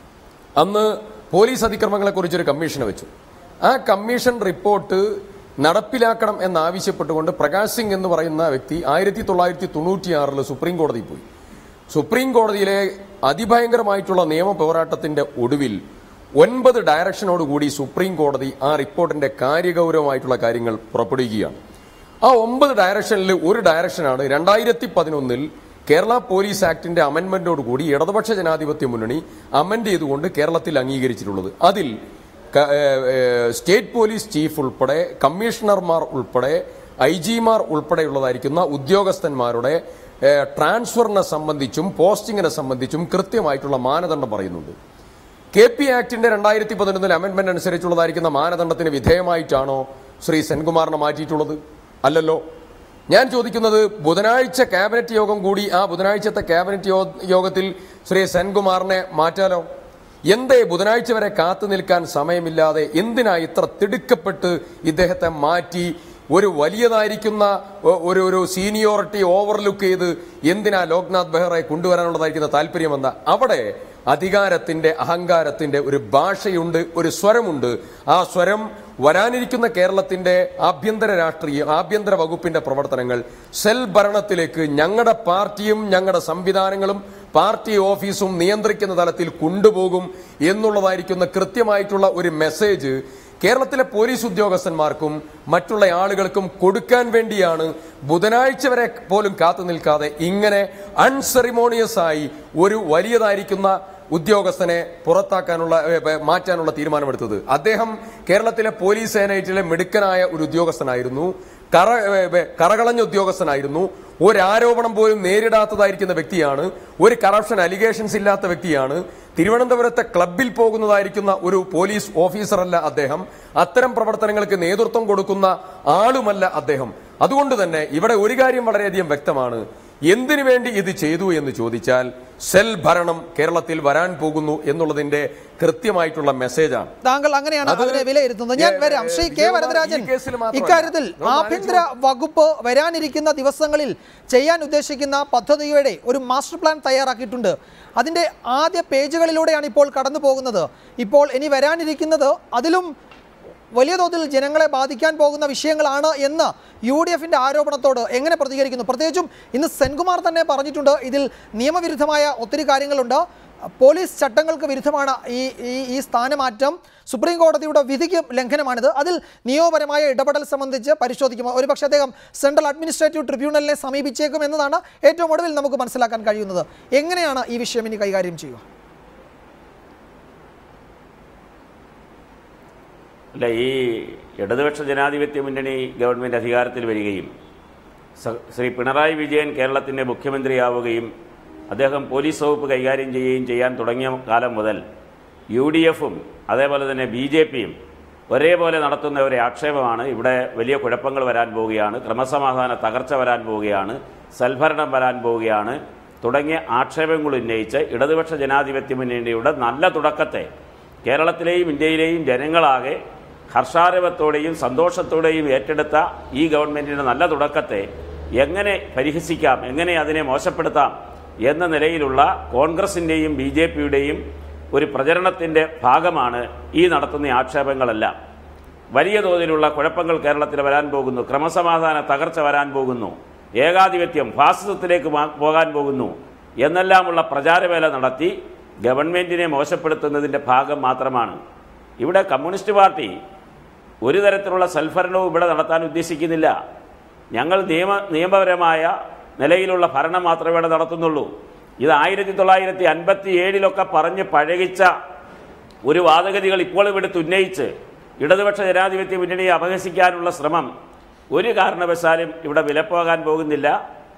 അന്ന് പോലീസ് അതിക്രമങ്ങളെക്കുറിച്ചൊരു കമ്മീഷനെ വെച്ചു ആ കമ്മീഷൻ റിപ്പോർട്ട് നടപ്പിലാക്കണം എന്നാവശ്യപ്പെട്ടുകൊണ്ട് പ്രകാശ് സിംഗ് എന്ന് പറയുന്ന വ്യക്തി ആയിരത്തി തൊള്ളായിരത്തി തൊണ്ണൂറ്റിയാറിൽ സുപ്രീം കോടതിയിൽ പോയി സുപ്രീം കോടതിയിലെ അതിഭയങ്കരമായിട്ടുള്ള നിയമ പോരാട്ടത്തിന്റെ ഒടുവിൽ ഒൻപത് ഡയറക്ഷനോടുകൂടി സുപ്രീം കോടതി ആ റിപ്പോർട്ടിന്റെ കാര്യഗൗരവമായിട്ടുള്ള കാര്യങ്ങൾ പുറപ്പെടുവിക്കുകയാണ് ആ ഒമ്പത് ഡയറക്ഷനിൽ ഒരു ഡയറക്ഷനാണ് രണ്ടായിരത്തി പതിനൊന്നിൽ കേരള പോലീസ് ആക്ടിന്റെ അമെന്റ്മെന്റോട് കൂടി ഇടതുപക്ഷ ജനാധിപത്യ മുന്നണി അമെന്റ് ചെയ്തുകൊണ്ട് കേരളത്തിൽ അംഗീകരിച്ചിട്ടുള്ളത് അതിൽ ക- ഏഹ് ഏഹ് സ്റ്റേറ്റ് പോലീസ് ചീഫ് ഉൾപ്പെടെ കമ്മീഷണർമാർ ഉൾപ്പെടെ ഐ ജിമാർ ഉൾപ്പെടെയുള്ളതായിരിക്കുന്ന ഉദ്യോഗസ്ഥന്മാരുടെ ഏഹ് ട്രാൻസ്ഫറിനെ സംബന്ധിച്ചും പോസ്റ്റിങ്ങിനെ സംബന്ധിച്ചും കൃത്യമായിട്ടുള്ള മാനദണ്ഡം പറയുന്നുണ്ട് കെ പി ആക്ടിന്റെ രണ്ടായിരത്തി പതിനൊന്നിൽ അമെന്റ്മെന്റ് അനുസരിച്ചുള്ളതായിരിക്കുന്ന മാനദണ്ഡത്തിന് വിധേയമായിട്ടാണോ ശ്രീ സെൻകുമാറിനെ മാറ്റിയിട്ടുള്ളത് അല്ലല്ലോ ഞാൻ ചോദിക്കുന്നത് ബുധനാഴ്ച ക്യാബിനറ്റ് യോഗം കൂടി ആ ബുധനാഴ്ചത്തെ ക്യാബിനറ്റ് യോ- യോഗത്തിൽ ശ്രീ സെൻകുമാറിനെ മാറ്റാലോ എന്തേ ബുധനാഴ്ച വരെ കാത്തു നിൽക്കാൻ സമയമില്ലാതെ എന്തിനാ ഇത്ര തിടുക്കപ്പെട്ട് ഇദ്ദേഹത്തെ മാറ്റി ഒരു വലിയതായിരിക്കുന്ന ഒ- ഒരു ഒരു സീനിയോറിറ്റി ഓവർലുക്ക് ചെയ്ത് എന്തിനാ ലോക്നാഥ് ബെഹ്റയെ കൊണ്ടുവരാനുള്ളതായിരിക്കുന്ന താല്പര്യം എന്താ അവിടെ അധികാരത്തിന്റെ അഹങ്കാരത്തിന്റെ ഒരു ഭാഷയുണ്ട് ഒരു സ്വരമുണ്ട് ആ സ്വരം വരാനിരിക്കുന്ന കേരളത്തിന്റെ ആഭ്യന്തര രാഷ്ട്രീയ ആഭ്യന്തര വകുപ്പിന്റെ പ്രവർത്തനങ്ങൾ സെൽ ഭരണത്തിലേക്ക് ഞങ്ങളുടെ പാർട്ടിയും ഞങ്ങളുടെ സംവിധാനങ്ങളും പാർട്ടി ഓഫീസും നിയന്ത്രിക്കുന്ന തലത്തിൽ കൊണ്ടുപോകും എന്നുള്ളതായിരിക്കുന്ന കൃത്യമായിട്ടുള്ള ഒരു മെസ്സേജ് കേരളത്തിലെ പോലീസ് ഉദ്യോഗസ്ഥന്മാർക്കും മറ്റുള്ള ആളുകൾക്കും കൊടുക്കാൻ വേണ്ടിയാണ് ബുധനാഴ്ച വരെ പോലും കാത്തു നിൽക്കാതെ ഇങ്ങനെ അൺസെറിമോണിയസ് ആയി ഒരു വലിയതായിരിക്കുന്ന ഉദ്യോഗസ്ഥനെ പുറത്താക്കാനുള്ള ഏ, ഏ, മാറ്റാനുള്ള തീരുമാനമെടുത്തത് അദ്ദേഹം കേരളത്തിലെ പോലീസ് സേനയിലെ മിടുക്കനായ ഒരു ഉദ്യോഗസ്ഥനായിരുന്നു കറ ഏ, ഏ, കറകളഞ്ഞ ഉദ്യോഗസ്ഥനായിരുന്നു ഒരു ആരോപണം പോലും നേരിടാത്തതായിരിക്കുന്ന വ്യക്തിയാണ് ഒരു കറപ്ഷൻ അലിഗേഷൻസ് ഇല്ലാത്ത വ്യക്തിയാണ് തിരുവനന്തപുരത്തെ ക്ലബിൽ പോകുന്നതായിരിക്കുന്ന ഒരു പോലീസ് ഓഫീസറല്ല അദ്ദേഹം അത്തരം പ്രവർത്തനങ്ങൾക്ക് നേതൃത്വം കൊടുക്കുന്ന ആളുമല്ല അദ്ദേഹം അതുകൊണ്ട് തന്നെ ഇവിടെ ഒരു കാര്യം വളരെയധികം വ്യക്തമാണ് എന്തിനു വേണ്ടി ഇത് ചെയ്തു എന്ന് ചോദിച്ചാൽ സെൽ ഭരണം കേരളത്തിൽ വരാൻ പോകുന്നു എന്നുള്ളതിന്റെ കൃത്യമായിട്ടുള്ള മെസ്സേജാണ് താങ്കൾ അങ്ങനെയാണ് അത് അതിനെ വിലയിരുത്തുന്നത് ഞാൻ ഏ, വരാം ശ്രീ കെ വിജയകുമാർ, വരദരാജൻ ഈ കേസിൽ മാത്രമല്ല. ഇക്കാര്യത്തിൽ നമ്മൾ ആഭ്യന്തര വകുപ്പ് വരാനിരിക്കുന്ന ദിവസങ്ങളിൽ ചെയ്യാൻ ഉദ്ദേശിക്കുന്ന പദ്ധതിയുടെ ഒരു മാസ്റ്റർ പ്ലാൻ തയ്യാറാക്കിയിട്ടുണ്ട് അതിന്റെ ആദ്യ പേജുകളിലൂടെയാണ് ഇപ്പോൾ കടന്നു പോകുന്നത് ഇപ്പോൾ ഇനി വരാനിരിക്കുന്നത് അതിലും വലിയ തോതിൽ ജനങ്ങളെ ബാധിക്കാൻ പോകുന്ന വിഷയങ്ങളാണ് എന്ന് യു ഡി എഫിന്റെ ആരോപണത്തോട് എങ്ങനെ പ്രതികരിക്കുന്നു പ്രത്യേകിച്ചും ഇന്ന് സെൻകുമാർ തന്നെ പറഞ്ഞിട്ടുണ്ട് ഇതിൽ നിയമവിരുദ്ധമായ ഒത്തിരി കാര്യങ്ങളുണ്ട് പോലീസ് ചട്ടങ്ങൾക്ക് വിരുദ്ധമാണ് ഈ ഈ ഈ സ്ഥാനമാറ്റം സുപ്രീം കോടതിയുടെ വിധിക്ക് ലംഘനമാണിത് അതിൽ നിയമപരമായ ഇടപെടൽ സംബന്ധിച്ച് പരിശോധിക്കും ഒരുപക്ഷെ അദ്ദേഹം സെൻട്രൽ അഡ്മിനിസ്ട്രേറ്റീവ് ട്രിബ്യൂണലിനെ സമീപിച്ചേക്കും എന്നതാണ് ഏറ്റവും ഒടുവിൽ നമുക്ക് മനസ്സിലാക്കാൻ കഴിയുന്നത് എങ്ങനെയാണ് ഈ വിഷയം ഇനി കൈകാര്യം ചെയ്യുക അല്ല ഈ ഇടതുപക്ഷ ജനാധിപത്യ മുന്നണി ഗവൺമെൻറ് അധികാരത്തിൽ വരികയും സ- ശ്രീ പിണറായി വിജയൻ കേരളത്തിൻ്റെ മുഖ്യമന്ത്രിയാവുകയും അദ്ദേഹം പോലീസ് വകുപ്പ് കൈകാര്യം ചെയ്യുകയും ചെയ്യാൻ തുടങ്ങിയ കാലം മുതൽ യു ഡി എഫും അതേപോലെ തന്നെ ബി ജെ പിയും ഒരേപോലെ നടത്തുന്ന ഒരു ആക്ഷേപമാണ് ഇവിടെ വലിയ കുഴപ്പങ്ങൾ വരാൻ പോവുകയാണ് ക്രമസമാധാന തകർച്ച വരാൻ പോവുകയാണ് സൽഭരണം വരാൻ പോവുകയാണ് തുടങ്ങിയ ആക്ഷേപങ്ങൾ ഉന്നയിച്ച് ഇടതുപക്ഷ ജനാധിപത്യ മുന്നണിയുടെ നല്ല തുടക്കത്തെ കേരളത്തിലെയും ഇന്ത്യയിലെയും ജനങ്ങളാകെ ഹർഷാരവത്തോടെയും സന്തോഷത്തോടെയും ഏറ്റെടുത്ത ഈ ഗവൺമെൻറ്റിൻ്റെ നല്ല തുടക്കത്തെ എങ്ങനെ പരിഹസിക്കാം എങ്ങനെ അതിനെ മോശപ്പെടുത്താം എന്ന നിലയിലുള്ള കോൺഗ്രസിൻ്റെയും ബി ജെ പിയുടെയും ഒരു പ്രചരണത്തിൻ്റെ ഭാഗമാണ് ഈ നടത്തുന്ന ആക്ഷേപങ്ങളെല്ലാം വലിയ തോതിലുള്ള കുഴപ്പങ്ങൾ കേരളത്തിൽ വരാൻ പോകുന്നു ക്രമസമാധാന തകർച്ച വരാൻ പോകുന്നു ഏകാധിപത്യം ഫാസിസത്തിലേക്ക് മാ- പോകാൻ പോകുന്നു എന്നെല്ലാമുള്ള പ്രചാരവേല നടത്തി ഗവൺമെൻറ്റിനെ മോശപ്പെടുത്തുന്നതിൻ്റെ ഭാഗം മാത്രമാണ് ഇവിടെ കമ്മ്യൂണിസ്റ്റ് പാർട്ടി ഒരു തരത്തിലുള്ള സൽഭരണവും ഇവിടെ നടത്താൻ ഉദ്ദേശിക്കുന്നില്ല ഞങ്ങൾ നിയമ നിയമപരമായ നിലയിലുള്ള ഭരണം മാത്രമേ ഇവിടെ നടത്തുന്നുള്ളൂ ഇത് ആയിരത്തി തൊള്ളായിരത്തി അൻപത്തി ഏഴിലൊക്കെ പറഞ്ഞ് പഴകിച്ച ഒരു വാദഗതികൾ ഇപ്പോഴും എടുത്ത് ഉന്നയിച്ച് ഇടതുപക്ഷ ജനാധിപത്യ മുന്നണിയെ അപഹസിക്കാനുള്ള ശ്രമം ഒരു കാരണവശാലും ഇവിടെ വിലപ്പോകാൻ പോകുന്നില്ല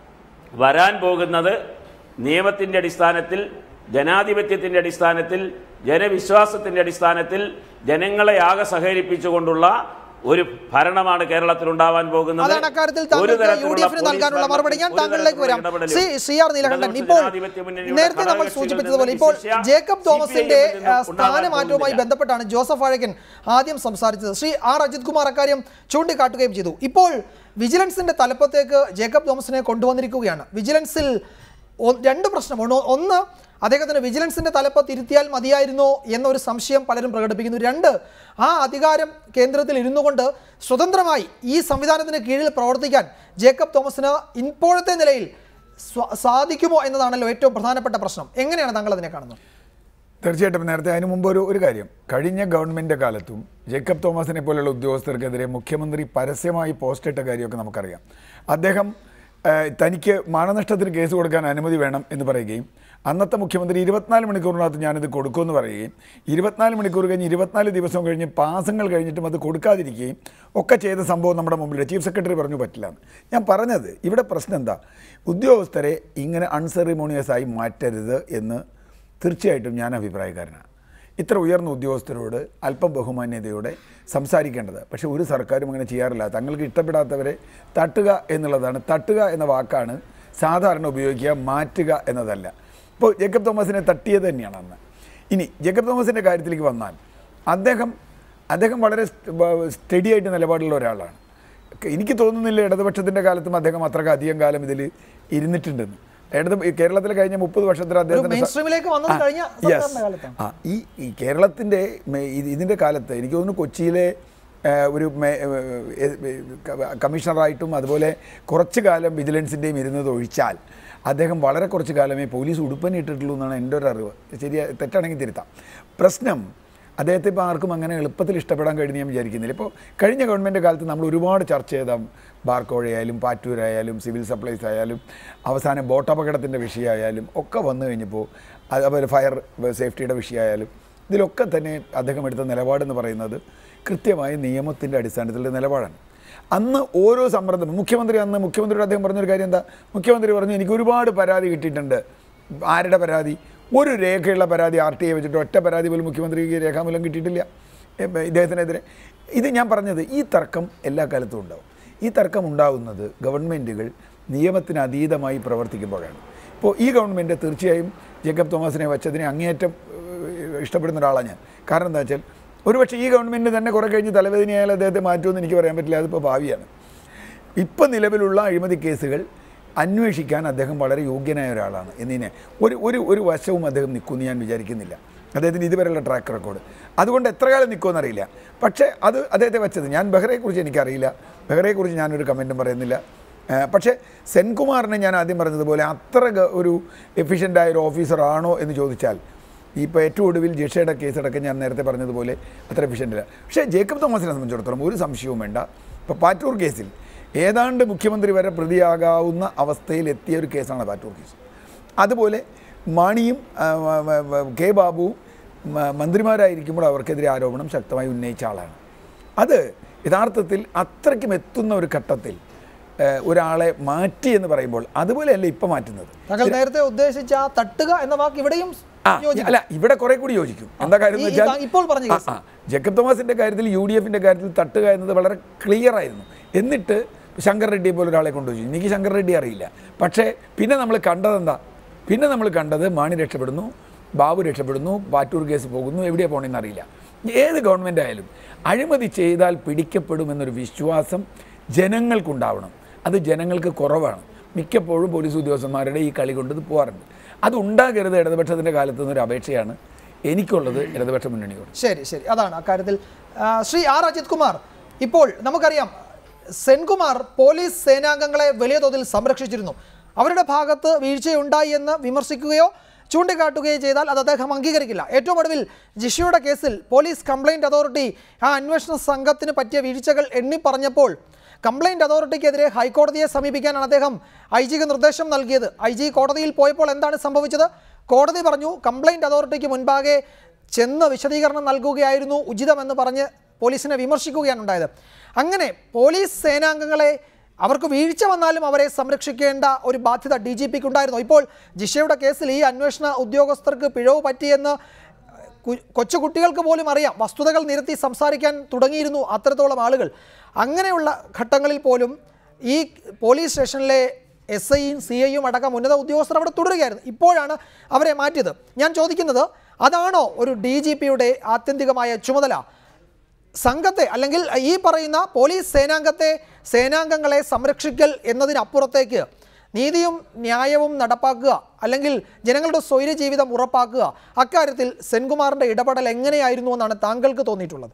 വരാൻ പോകുന്നത് നിയമത്തിൻ്റെ അടിസ്ഥാനത്തിൽ ജനാധിപത്യത്തിൻ്റെ അടിസ്ഥാനത്തിൽ ജനവിശ്വാസത്തിൻ്റെ അടിസ്ഥാനത്തിൽ ജനങ്ങളെ ആകെ സഹകരിപ്പിച്ചുകൊണ്ടുള്ള ഒരു ഭരണമാണ് കേരളത്തിൽ ഉണ്ടാവാൻ പോകുന്നത് അതാണ് അക്കാര്യത്തിൽ ഒരു താങ്കൾക്ക് യു തരത്തിലുള്ള ഡി എഫിന് പോലീസ് നൽകാനുള്ള മറുപടി ഞാൻ ഭരണത്തിൽ ഒരു താങ്കളിലേക്ക് വരാം തരത്തിലുള്ള സി ഇടപെടലും സി ആർ നീലകണ്ഠൻ ഇടതുപക്ഷ ഇപ്പോൾ ജനാധിപത്യ മുന്നണിയുടെ നേരത്തെ നമ്മൾ ഘടകകക്ഷികളിൽ സൂചിപ്പിച്ചതുപോലെ നിന്ന് ഇപ്പോൾ വിശിഷ്യ ജേക്കബ് തോമസിന്റെ CPI യിൽ നിന്നും ആ, ഉണ്ടാവാൻ സ്ഥാനമാറ്റവുമായി പോകുന്നില്ല. ബന്ധപ്പെട്ടാണ് ജോസഫ് വാഴക്കൻ ആദ്യം സംസാരിച്ചത് ശ്രീ ആർ അജിത് കുമാർ അക്കാര്യം ചൂണ്ടിക്കാട്ടുകയും ചെയ്തു ഇപ്പോൾ വിജിലൻസിന്റെ തലപ്പത്തേക്ക് ജേക്കബ് തോമസിനെ കൊണ്ടുവന്നിരിക്കുകയാണ് വിജിലൻസിൽ ഒ- രണ്ട് പ്രശ്നമുണ്ട് ഒന്ന് അദ്ദേഹത്തിന് വിജിലൻസിന്റെ തലപ്പത്ത് ഇരുത്തിയാൽ മതിയായിരുന്നോ എന്നൊരു സംശയം പലരും പ്രകടിപ്പിക്കുന്നു രണ്ട് ആ അധികാരം കേന്ദ്രത്തിൽ ഇരുന്നു കൊണ്ട് സ്വതന്ത്രമായി ഈ സംവിധാനത്തിന് കീഴിൽ പ്രവർത്തിക്കാൻ ജേക്കബ് തോമസിന് ഇപ്പോഴത്തെ നിലയിൽ സ്വ- സാധിക്കുമോ എന്നതാണല്ലോ ഏറ്റവും പ്രധാനപ്പെട്ട പ്രശ്നം എങ്ങനെയാണ് താങ്കൾ അതിനെ കാണുന്നത് തീർച്ചയായിട്ടും നേരത്തെ അതിനു മുമ്പ് ഒരു ഒരു കാര്യം കഴിഞ്ഞ ഗവൺമെൻറ് കാലത്തും ജേക്കബ് തോമസിനെ പോലുള്ള ഉദ്യോഗസ്ഥർക്കെതിരെ മുഖ്യമന്ത്രി പരസ്യമായി പോസ്റ്റ് ഇട്ട കാര്യമൊക്കെ നമുക്കറിയാം അദ്ദേഹം ഏഹ്, തനിക്ക് മാനനഷ്ടത്തിന് കേസ് കൊടുക്കാൻ അനുമതി വേണം എന്ന് പറയുകയും അന്നത്തെ മുഖ്യമന്ത്രി ഇരുപത്തിനാല് മണിക്കൂറിനകത്ത് ഞാനിത് കൊടുക്കുമെന്ന് പറയുകയും ഇരുപത്തിനാല് മണിക്കൂർ കഴിഞ്ഞ് ഇരുപത്തിനാല് ദിവസം കഴിഞ്ഞ് പാസങ്ങൾ കഴിഞ്ഞിട്ടും അത് കൊടുക്കാതിരിക്കുകയും ഒക്കെ ചെയ്ത സംഭവം നമ്മുടെ മുമ്പിൽ ചീഫ് സെക്രട്ടറി പറഞ്ഞു പറ്റില്ല എന്ന്. ഞാൻ പറഞ്ഞത് ഇവിടെ പ്രശ്നം എന്താ ഉദ്യോഗസ്ഥരെ ഇങ്ങനെ അൺസെറിമോണിയസ് ആയി മാറ്റരുത് എന്ന് തീർച്ചയായിട്ടും ഞാൻ അഭിപ്രായക്കാരനാണ് ഇത്ര ഉയർന്ന ഉദ്യോഗസ്ഥരോട് അല്പം ബഹുമാന്യതയോടെ സംസാരിക്കേണ്ടത് പക്ഷേ ഒരു സർക്കാരും അങ്ങനെ ചെയ്യാറില്ല തങ്ങൾക്ക് ഇഷ്ടപ്പെടാത്തവരെ തട്ടുക എന്നുള്ളതാണ് തട്ടുക എന്ന വാക്കാണ് സാധാരണ ഉപയോഗിക്കുക മാറ്റുക എന്നതല്ല ഇപ്പോൾ ജേക്കബ് തോമസിനെ തട്ടിയത് തന്നെയാണ് അന്ന് ഇനി ജേക്കബ് തോമസിൻ്റെ കാര്യത്തിലേക്ക് വന്നാൽ അദ്ദേഹം അദ്ദേഹം വളരെ സ്റ്റഡി ആയിട്ട് നിലപാടുള്ള ഒരാളാണ് എനിക്ക് തോന്നുന്നില്ല ഇടതുപക്ഷത്തിൻ്റെ കാലത്തും അദ്ദേഹം അത്രയ്ക്ക് അധികം കാലം ഇതിൽ ഇരുന്നിട്ടുണ്ടെന്ന് ഇടത് കേരളത്തിൽ കഴിഞ്ഞ മുപ്പത് വർഷത്തിൽ അദ്ദേഹത്തിന് മെയിൻ സ്ട്രീമിലേക്ക് വന്നത് ആ, കഴിഞ്ഞ yes. സർക്കാരിന്റെ കാലത്താണ്. ആ ഈ ഈ കേരളത്തിൻ്റെ മെ- ഇത് ഇതിൻ്റെ കാലത്ത് എനിക്ക് തോന്നുന്നു കൊച്ചിയിലെ ആ, ഒരു മെ- ഏ, ഏ, ക- കമ്മീഷണറായിട്ടും അതുപോലെ കുറച്ച് കാലം വിജിലൻസിൻ്റെയും ഇരുന്നത് ഒഴിച്ചാൽ അദ്ദേഹം വളരെ കുറച്ച് കാലമേ പോലീസ് ഉടുപ്പനെ ഇട്ടിട്ടുള്ളൂ എന്നാണ് എൻ്റെ ഒരു അറിവ് ശരിയാ തെറ്റാണെങ്കിൽ തിരുത്താം പ്രശ്നം അദ്ദേഹത്തെ ഇപ്പോൾ ആർക്കും അങ്ങനെ എളുപ്പത്തിൽ ഇഷ്ടപ്പെടാൻ കഴിഞ്ഞ് ഞാൻ വിചാരിക്കുന്നില്ല ഇപ്പോൾ കഴിഞ്ഞ ഗവൺമെൻറ് കാലത്ത് നമ്മൾ ഒരുപാട് ചർച്ച ചെയ്ത ബാർക്കോഴയായാലും പാറ്റൂരായാലും സിവിൽ സപ്ലൈസ് ആയാലും അവസാനം ബോട്ടപകടത്തിൻ്റെ വിഷയമായാലും ഒക്കെ വന്നു കഴിഞ്ഞപ്പോൾ അതുപോലെ ഫയർ സേഫ്റ്റിയുടെ വിഷയമായാലും ഇതിലൊക്കെ തന്നെ അദ്ദേഹം എടുത്ത നിലപാടെന്ന് പറയുന്നത് കൃത്യമായ നിയമത്തിൻ്റെ അടിസ്ഥാനത്തിലുള്ള നിലപാടാണ് അന്ന് ഓരോ സമ്മർദ്ദം മുഖ്യമന്ത്രി അന്ന് മുഖ്യമന്ത്രിയോട് അദ്ദേഹം പറഞ്ഞൊരു കാര്യം എന്താ മുഖ്യമന്ത്രി പറഞ്ഞു എനിക്ക് ഒരുപാട് പരാതി കിട്ടിയിട്ടുണ്ട് ആരുടെ പരാതി ഒരു രേഖയുള്ള പരാതി ആർ ടി ഐ വെച്ചിട്ട് ഒറ്റ പരാതി പോലും മുഖ്യമന്ത്രിക്ക് രേഖാമൂലം കിട്ടിയിട്ടില്ല എ, ഇദ്ദേഹത്തിനെതിരെ ഇത് ഞാൻ പറഞ്ഞത് ഈ തർക്കം എല്ലാ കാലത്തും ഉണ്ടാവും ഈ തർക്കം ഉണ്ടാകുന്നത് ഗവൺമെൻറ്റുകൾ നിയമത്തിന് അതീതമായി പ്രവർത്തിക്കുമ്പോഴാണ് ഇപ്പോൾ ഈ ഗവൺമെൻറ് തീർച്ചയായും ജേക്കബ് തോമസിനെ വച്ചതിനെ അങ്ങേയറ്റം ഏഹ്, ഇഷ്ടപ്പെടുന്ന ഒരാളാണ് ഞാൻ കാരണം എന്താ വെച്ചാൽ ഒരുപക്ഷെ ഈ ഗവൺമെൻറ് തന്നെ കുറേ കഴിഞ്ഞ് തലവേദനയായാലും അദ്ദേഹത്തെ മാറ്റുമെന്ന് എനിക്ക് പറയാൻ പറ്റില്ല അതിപ്പോൾ ഭാവിയാണ് ഇപ്പം നിലവിലുള്ള അഴിമതി കേസുകൾ അന്വേഷിക്കാൻ അദ്ദേഹം വളരെ യോഗ്യനായ ഒരാളാണ് എന്നിനെ ഒരു ഒരു ഒരു വശവും അദ്ദേഹം നിൽക്കുമെന്ന് ഞാൻ വിചാരിക്കുന്നില്ല അദ്ദേഹത്തിന് ഇതുവരെയുള്ള ട്രാക്ക് റെക്കോർഡ് അതുകൊണ്ട് എത്ര കാലം നിൽക്കുമെന്ന് അറിയില്ല പക്ഷേ അത് അദ്ദേഹത്തെ വെച്ചത് ഞാൻ ബെഹ്റയെക്കുറിച്ച് എനിക്കറിയില്ല ബെഹ്റയെക്കുറിച്ച് ഞാനൊരു കമൻറ്റും പറയുന്നില്ല ആ, പക്ഷേ സെൻകുമാറിനെ ഞാൻ ആദ്യം പറഞ്ഞതുപോലെ അത്ര ഗ- ഒരു എഫിഷ്യൻ്റായ ഒരു ഓഫീസറാണോ എന്ന് ചോദിച്ചാൽ ഇപ്പോൾ ഏറ്റവും ഒടുവിൽ ജിഷയുടെ കേസടക്കം ഞാൻ നേരത്തെ പറഞ്ഞതുപോലെ അത്ര എഫിഷ്യൻ്റ് അല്ല പക്ഷേ ജേക്കബ് തോമസിനെ സംബന്ധിച്ചിടത്തോളം ഒരു സംശയവും വേണ്ട ഇപ്പോൾ പാറ്റൂർ കേസിൽ ഏതാണ്ട് മുഖ്യമന്ത്രി വരെ പ്രതിയാകാവുന്ന അവസ്ഥയിൽ എത്തിയ ഒരു കേസാണ് പാറ്റൂർ കേസ് അതുപോലെ മാണിയും ആ, വ- വ- വ- കെ ബാബുവും മ- മന്ത്രിമാരായിരിക്കുമ്പോൾ അവർക്കെതിരെ ആരോപണം ശക്തമായി ഉന്നയിച്ച ആളാണ് അത് യഥാർത്ഥത്തിൽ അത്രയ്ക്കും എത്തുന്ന ഒരു ഘട്ടത്തിൽ ഏഹ്, ഒരാളെ മാറ്റി എന്ന് പറയുമ്പോൾ അതുപോലെയല്ല ഇപ്പം മാറ്റുന്നത് താങ്കൾ നേരത്തെ ഉദ്ദേശിച്ച ആ തട്ടുക എന്ന വാക്ക് ഇവിടെയും ആ യോജിക്കും. അല്ല ഇവിടെ കുറെ കൂടി യോജിക്കും എന്താ കാര്യം എന്ന് ഈ- ഈ വെച്ചാൽ ഇപ്പോൾ പറഞ്ഞ ആ, കേസ്. ആ. ജേക്കബ് തോമസിന്റെ കാര്യത്തിൽ യു ഡി എഫിന്റെ കാര്യത്തിൽ തട്ടുക എന്നത് വളരെ ക്ലിയർ ആയിരുന്നു എന്നിട്ട് ശങ്കർ റെഡ്ഡിയെ പോലെ ഒരാളെ കൊണ്ടുപോയി എനിക്ക് ശങ്കർ റെഡ്ഡി അറിയില്ല പക്ഷേ പിന്നെ നമ്മൾ കണ്ടതെന്താ പിന്നെ നമ്മൾ കണ്ടത് മാണി രക്ഷപ്പെടുന്നു ബാബു രക്ഷപ്പെടുന്നു പാറ്റൂർ കേസ് പോകുന്നു എവിടെയാണ് പോകണമെന്ന് അറിയില്ല ഏത് ഗവൺമെൻറ് ആയാലും അഴിമതി ചെയ്താൽ പിടിക്കപ്പെടുമെന്നൊരു വിശ്വാസം ജനങ്ങൾക്കുണ്ടാവണം അത് ജനങ്ങൾക്ക് കുറവാണ് മിക്കപ്പോഴും പോലീസ് ഉദ്യോഗസ്ഥന്മാരുടെ ഈ കളി കൊണ്ട് ഇത് പോകാറുണ്ട് അത് ഉണ്ടാകരുത് ഇടതുപക്ഷത്തിൻ്റെ കാലത്ത് നിന്നൊരു അപേക്ഷയാണ് എനിക്കുള്ളത് ഇടതുപക്ഷ മുന്നണിയോട് ശരി ശരി അതാണ് അക്കാര്യത്തിൽ ആ, ശ്രീ ആർ അജിത് കുമാർ ഇപ്പോൾ നമുക്കറിയാം സെൻകുമാർ പോലീസ് സേനാംഗങ്ങളെ വലിയ തോതിൽ സംരക്ഷിച്ചിരുന്നു അവരുടെ ഭാഗത്ത് വീഴ്ചയുണ്ടായി എന്ന് വിമർശിക്കുകയോ ചൂണ്ടിക്കാട്ടുകയോ ചെയ്താൽ അത് അദ്ദേഹം അംഗീകരിക്കില്ല ഏറ്റവും ഒടുവിൽ ജിഷയുടെ കേസിൽ പോലീസ് കംപ്ലൈൻറ്റ് അതോറിറ്റി ആ അന്വേഷണ സംഘത്തിന് പറ്റിയ വീഴ്ചകൾ എണ്ണി പറഞ്ഞപ്പോൾ കംപ്ലൈൻറ്റ് അതോറിറ്റിക്കെതിരെ ഹൈക്കോടതിയെ സമീപിക്കാനാണ് അദ്ദേഹം ഐ ജിക്ക് നിർദ്ദേശം നൽകിയത് ഐ ജി കോടതിയിൽ പോയപ്പോൾ എന്താണ് സംഭവിച്ചത് കോടതി പറഞ്ഞു കംപ്ലൈൻറ്റ് അതോറിറ്റിക്ക് മുൻപാകെ ചെന്ന് വിശദീകരണം നൽകുകയായിരുന്നു ഉചിതമെന്ന് പറഞ്ഞ് പോലീസിനെ വിമർശിക്കുകയാണ് ഉണ്ടായത് അങ്ങനെ പോലീസ് സേനാംഗങ്ങളെ അവർക്ക് വീഴ്ച വന്നാലും അവരെ സംരക്ഷിക്കേണ്ട ഒരു ബാധ്യത ഡി ജി പിക്ക് ഉണ്ടായിരുന്നു ഇപ്പോൾ ജിഷയുടെ കേസിൽ ഈ അന്വേഷണ ഉദ്യോഗസ്ഥർക്ക് പിഴവ് പറ്റിയെന്ന് കു- കൊച്ചുകുട്ടികൾക്ക് പോലും അറിയാം വസ്തുതകൾ നിരത്തി സംസാരിക്കാൻ തുടങ്ങിയിരുന്നു അത്രത്തോളം ആളുകൾ അങ്ങനെയുള്ള ഘട്ടങ്ങളിൽ പോലും ഈ പോലീസ് സ്റ്റേഷനിലെ എസ് ഐയും സി ഐയും അടക്കം ഉന്നത ഉദ്യോഗസ്ഥർ അവിടെ തുടരുകയായിരുന്നു ഇപ്പോഴാണ് അവരെ മാറ്റിയത് ഞാൻ ചോദിക്കുന്നത് അതാണോ ഒരു ഡി ജി പിയുടെ ആത്യന്തികമായ ചുമതല സംഘത്തെ അല്ലെങ്കിൽ ഈ പറയുന്ന പോലീസ് സേനാംഗത്തെ സേനാംഗങ്ങളെ സംരക്ഷിക്കൽ എന്നതിനപ്പുറത്തേക്ക് നീതിയും ന്യായവും നടപ്പാക്കുക അല്ലെങ്കിൽ ജനങ്ങളുടെ സ്വൈര ജീവിതം ഉറപ്പാക്കുക അക്കാര്യത്തിൽ സെൻകുമാറിന്റെ ഇടപെടൽ എങ്ങനെയായിരുന്നു എന്നാണ് താങ്കൾക്ക് തോന്നിയിട്ടുള്ളത്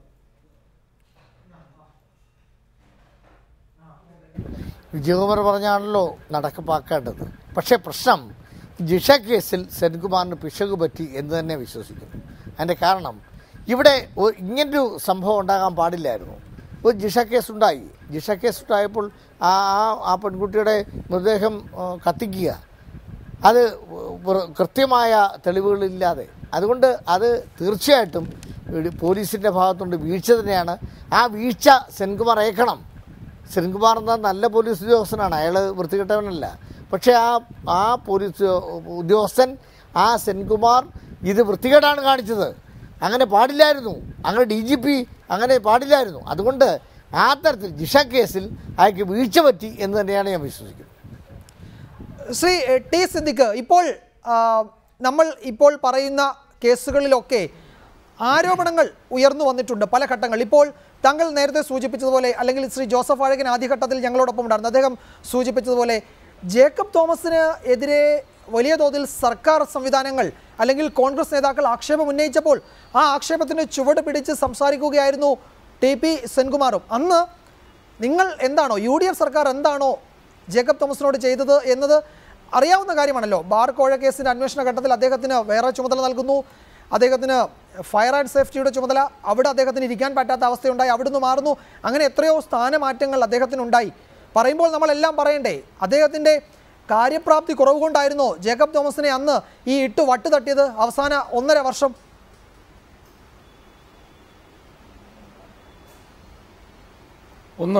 വിജയകുമാർ പറഞ്ഞാണല്ലോ നടപ്പാക്കേണ്ടത് പക്ഷേ പ്രശ്നം ജിഷ കേസിൽ സെൻകുമാറിന് പിശക് പറ്റി എന്ന് തന്നെ വിശ്വസിക്കുന്നു അതിൻ്റെ കാരണം ഇവിടെ ഒ- ഇങ്ങനൊരു സംഭവം ഉണ്ടാകാൻ പാടില്ലായിരുന്നു ഒരു ജിഷ കേസ് ഉണ്ടായി ജിഷ കേസ് ഉണ്ടായപ്പോൾ ആ ആ- ആ പെൺകുട്ടിയുടെ മൃതദേഹം ആ, കത്തിക്കുക അത് വൃ- കൃത്യമായ തെളിവുകളില്ലാതെ അതുകൊണ്ട് അത് തീർച്ചയായിട്ടും ഒരു പോലീസിൻ്റെ ഭാഗത്തുണ്ട് വീഴ്ച തന്നെയാണ് ആ വീഴ്ച സെൻകുമാർ ഏക്കണം സെൻകുമാർ എന്ന നല്ല പോലീസ് ഉദ്യോഗസ്ഥനാണ് അയാൾ വൃത്തികെട്ടവനല്ല പക്ഷേ ആ ആ പോലീസ് ഉദ്യോഗസ്ഥൻ ആ സെൻകുമാർ ഇത് വൃത്തികേടാണ് കാണിച്ചത് അങ്ങനെ പാടില്ലായിരുന്നു അങ്ങനെ ഡി ജി പി അങ്ങനെ പാടില്ലായിരുന്നു അതുകൊണ്ട് ആ തരത്തിൽ ജിഷ കേസിൽ അയാൾക്ക് വീഴ്ച പറ്റി എന്ന് തന്നെയാണ് ഞാൻ വിശ്വസിക്കുന്നത് ശ്രീ എ, ടി സിദ്ദിഖ് ഇപ്പോൾ ആ, നമ്മൾ ഇപ്പോൾ പറയുന്ന കേസുകളിലൊക്കെ ആരോപണങ്ങൾ ഉയർന്നു വന്നിട്ടുണ്ട് പല ഘട്ടങ്ങൾ ഇപ്പോൾ താങ്കൾ നേരത്തെ സൂചിപ്പിച്ചതുപോലെ അല്ലെങ്കിൽ ശ്രീ ജോസഫ് വാഴകൻ ആദ്യഘട്ടത്തിൽ ഞങ്ങളോടൊപ്പം ഉണ്ടായിരുന്നു അദ്ദേഹം സൂചിപ്പിച്ചതുപോലെ ജേക്കബ് തോമസിന് എതിരെ വലിയ തോതിൽ സർക്കാർ സംവിധാനങ്ങൾ അല്ലെങ്കിൽ കോൺഗ്രസ് നേതാക്കൾ ആക്ഷേപം ഉന്നയിച്ചപ്പോൾ ആ ആക്ഷേപത്തിന് ചുവട് പിടിച്ച് സംസാരിക്കുകയായിരുന്നു ടി പി സെൻകുമാറും അന്ന് നിങ്ങൾ എന്താണോ യു ഡി എഫ് സർക്കാർ എന്താണോ ജേക്കബ് തോമസിനോട് ചെയ്തത് എന്നത് അറിയാവുന്ന കാര്യമാണല്ലോ ബാർ കോഴ കേസിൻ്റെ അന്വേഷണ ഘട്ടത്തിൽ അദ്ദേഹത്തിന് വേറെ ചുമതല നൽകുന്നു അദ്ദേഹത്തിന് ഫയർ ആൻഡ് സേഫ്റ്റിയുടെ ചുമതല അവിടെ അദ്ദേഹത്തിന് ഇരിക്കാൻ പറ്റാത്ത അവസ്ഥയുണ്ടായി അവിടുന്ന് മാറുന്നു അങ്ങനെ എത്രയോ സ്ഥാനമാറ്റങ്ങൾ അദ്ദേഹത്തിനുണ്ടായി പറയുമ്പോൾ നമ്മളെല്ലാം പറയണ്ടേ അദ്ദേഹത്തിൻ്റെ കാര്യപ്രാപ്തി കുറവ് കൊണ്ടായിരുന്നോ ജേക്കബ് തോമസിനെ അന്ന് ഈ ഇട്ട് വട്ട് തട്ടിയത് അവസാന ഒന്നര വർഷം ഒന്ന്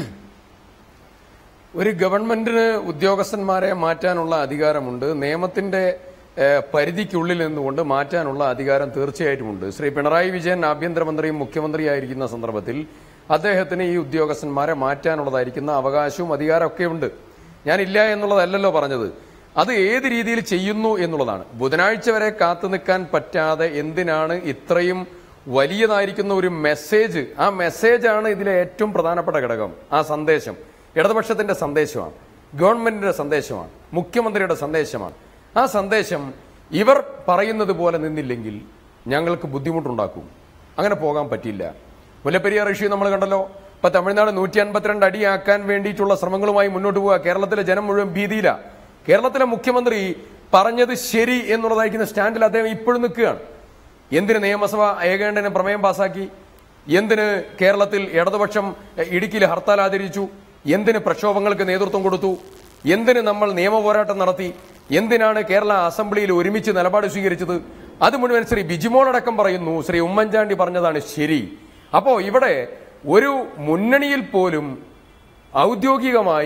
ഒരു ഗവൺമെന്റിന് ഉദ്യോഗസ്ഥന്മാരെ മാറ്റാനുള്ള അധികാരമുണ്ട് നിയമത്തിന്റെ ഏഹ്, പരിധിക്കുള്ളിൽ നിന്നുകൊണ്ട് മാറ്റാനുള്ള അധികാരം തീർച്ചയായിട്ടുമുണ്ട് ശ്രീ പിണറായി വിജയൻ ആഭ്യന്തരമന്ത്രിയും മുഖ്യമന്ത്രിയായിരിക്കുന്ന സന്ദർഭത്തിൽ അദ്ദേഹത്തിന് ഈ ഉദ്യോഗസ്ഥന്മാരെ മാറ്റാനുള്ളതായിരിക്കുന്ന അവകാശവും അധികാരമൊക്കെ ഉണ്ട് ഞാനില്ല എന്നുള്ളതല്ലല്ലോ പറഞ്ഞത് അത് ഏത് രീതിയിൽ ചെയ്യുന്നു എന്നുള്ളതാണ് ബുധനാഴ്ച വരെ കാത്തു നിൽക്കാൻ പറ്റാതെ എന്തിനാണ് ഇത്രയും വലിയതായിരിക്കുന്ന ഒരു മെസ്സേജ് ആ മെസ്സേജാണ് ഇതിലെ ഏറ്റവും പ്രധാനപ്പെട്ട ഘടകം ആ സന്ദേശം ഇടതുപക്ഷത്തിന്റെ സന്ദേശമാണ് ഗവൺമെന്റിന്റെ സന്ദേശമാണ് മുഖ്യമന്ത്രിയുടെ സന്ദേശമാണ് ആ സന്ദേശം ഇവർ പറയുന്നത് പോലെ നിന്നില്ലെങ്കിൽ ഞങ്ങൾക്ക് ബുദ്ധിമുട്ടുണ്ടാക്കും അങ്ങനെ പോകാൻ പറ്റില്ല മുല്ലപ്പെരിയാർ ഇഷ്യൂ നമ്മൾ കണ്ടല്ലോ ഇപ്പൊ തമിഴ്നാട് നൂറ്റി അൻപത്തിരണ്ട് അടിയാക്കാൻ വേണ്ടിയിട്ടുള്ള ശ്രമങ്ങളുമായി മുന്നോട്ട് പോവുക കേരളത്തിലെ ജനം മുഴുവൻ ഭീതിയില കേരളത്തിലെ മുഖ്യമന്ത്രി പറഞ്ഞത് ശരി എന്നുള്ളതായിരിക്കുന്ന സ്റ്റാൻഡിൽ അദ്ദേഹം ഇപ്പോഴും നിൽക്കുകയാണ് എന്തിന് നിയമസഭ ഏകേണ്ടന് പ്രമേയം പാസാക്കി എന്തിന് കേരളത്തിൽ ഇടതുപക്ഷം എ, ഇടുക്കിയിൽ ഹർത്താൽ ആചരിച്ചു എന്തിന് പ്രക്ഷോഭങ്ങൾക്ക് നേതൃത്വം കൊടുത്തു എന്തിന് നമ്മൾ നിയമപോരാട്ടം നടത്തി എന്തിനാണ് കേരള അസംബ്ലിയിൽ ഒരുമിച്ച് നിലപാട് സ്വീകരിച്ചത് അത് മുഴുവൻ ശ്രീ ബിജിമോളടക്കം പറയുന്നു ശ്രീ ഉമ്മൻചാണ്ടി പറഞ്ഞതാണ് ശരി അപ്പോ ഇവിടെ ഒരു മുന്നണിയിൽ പോലും ഔദ്യോഗികമായി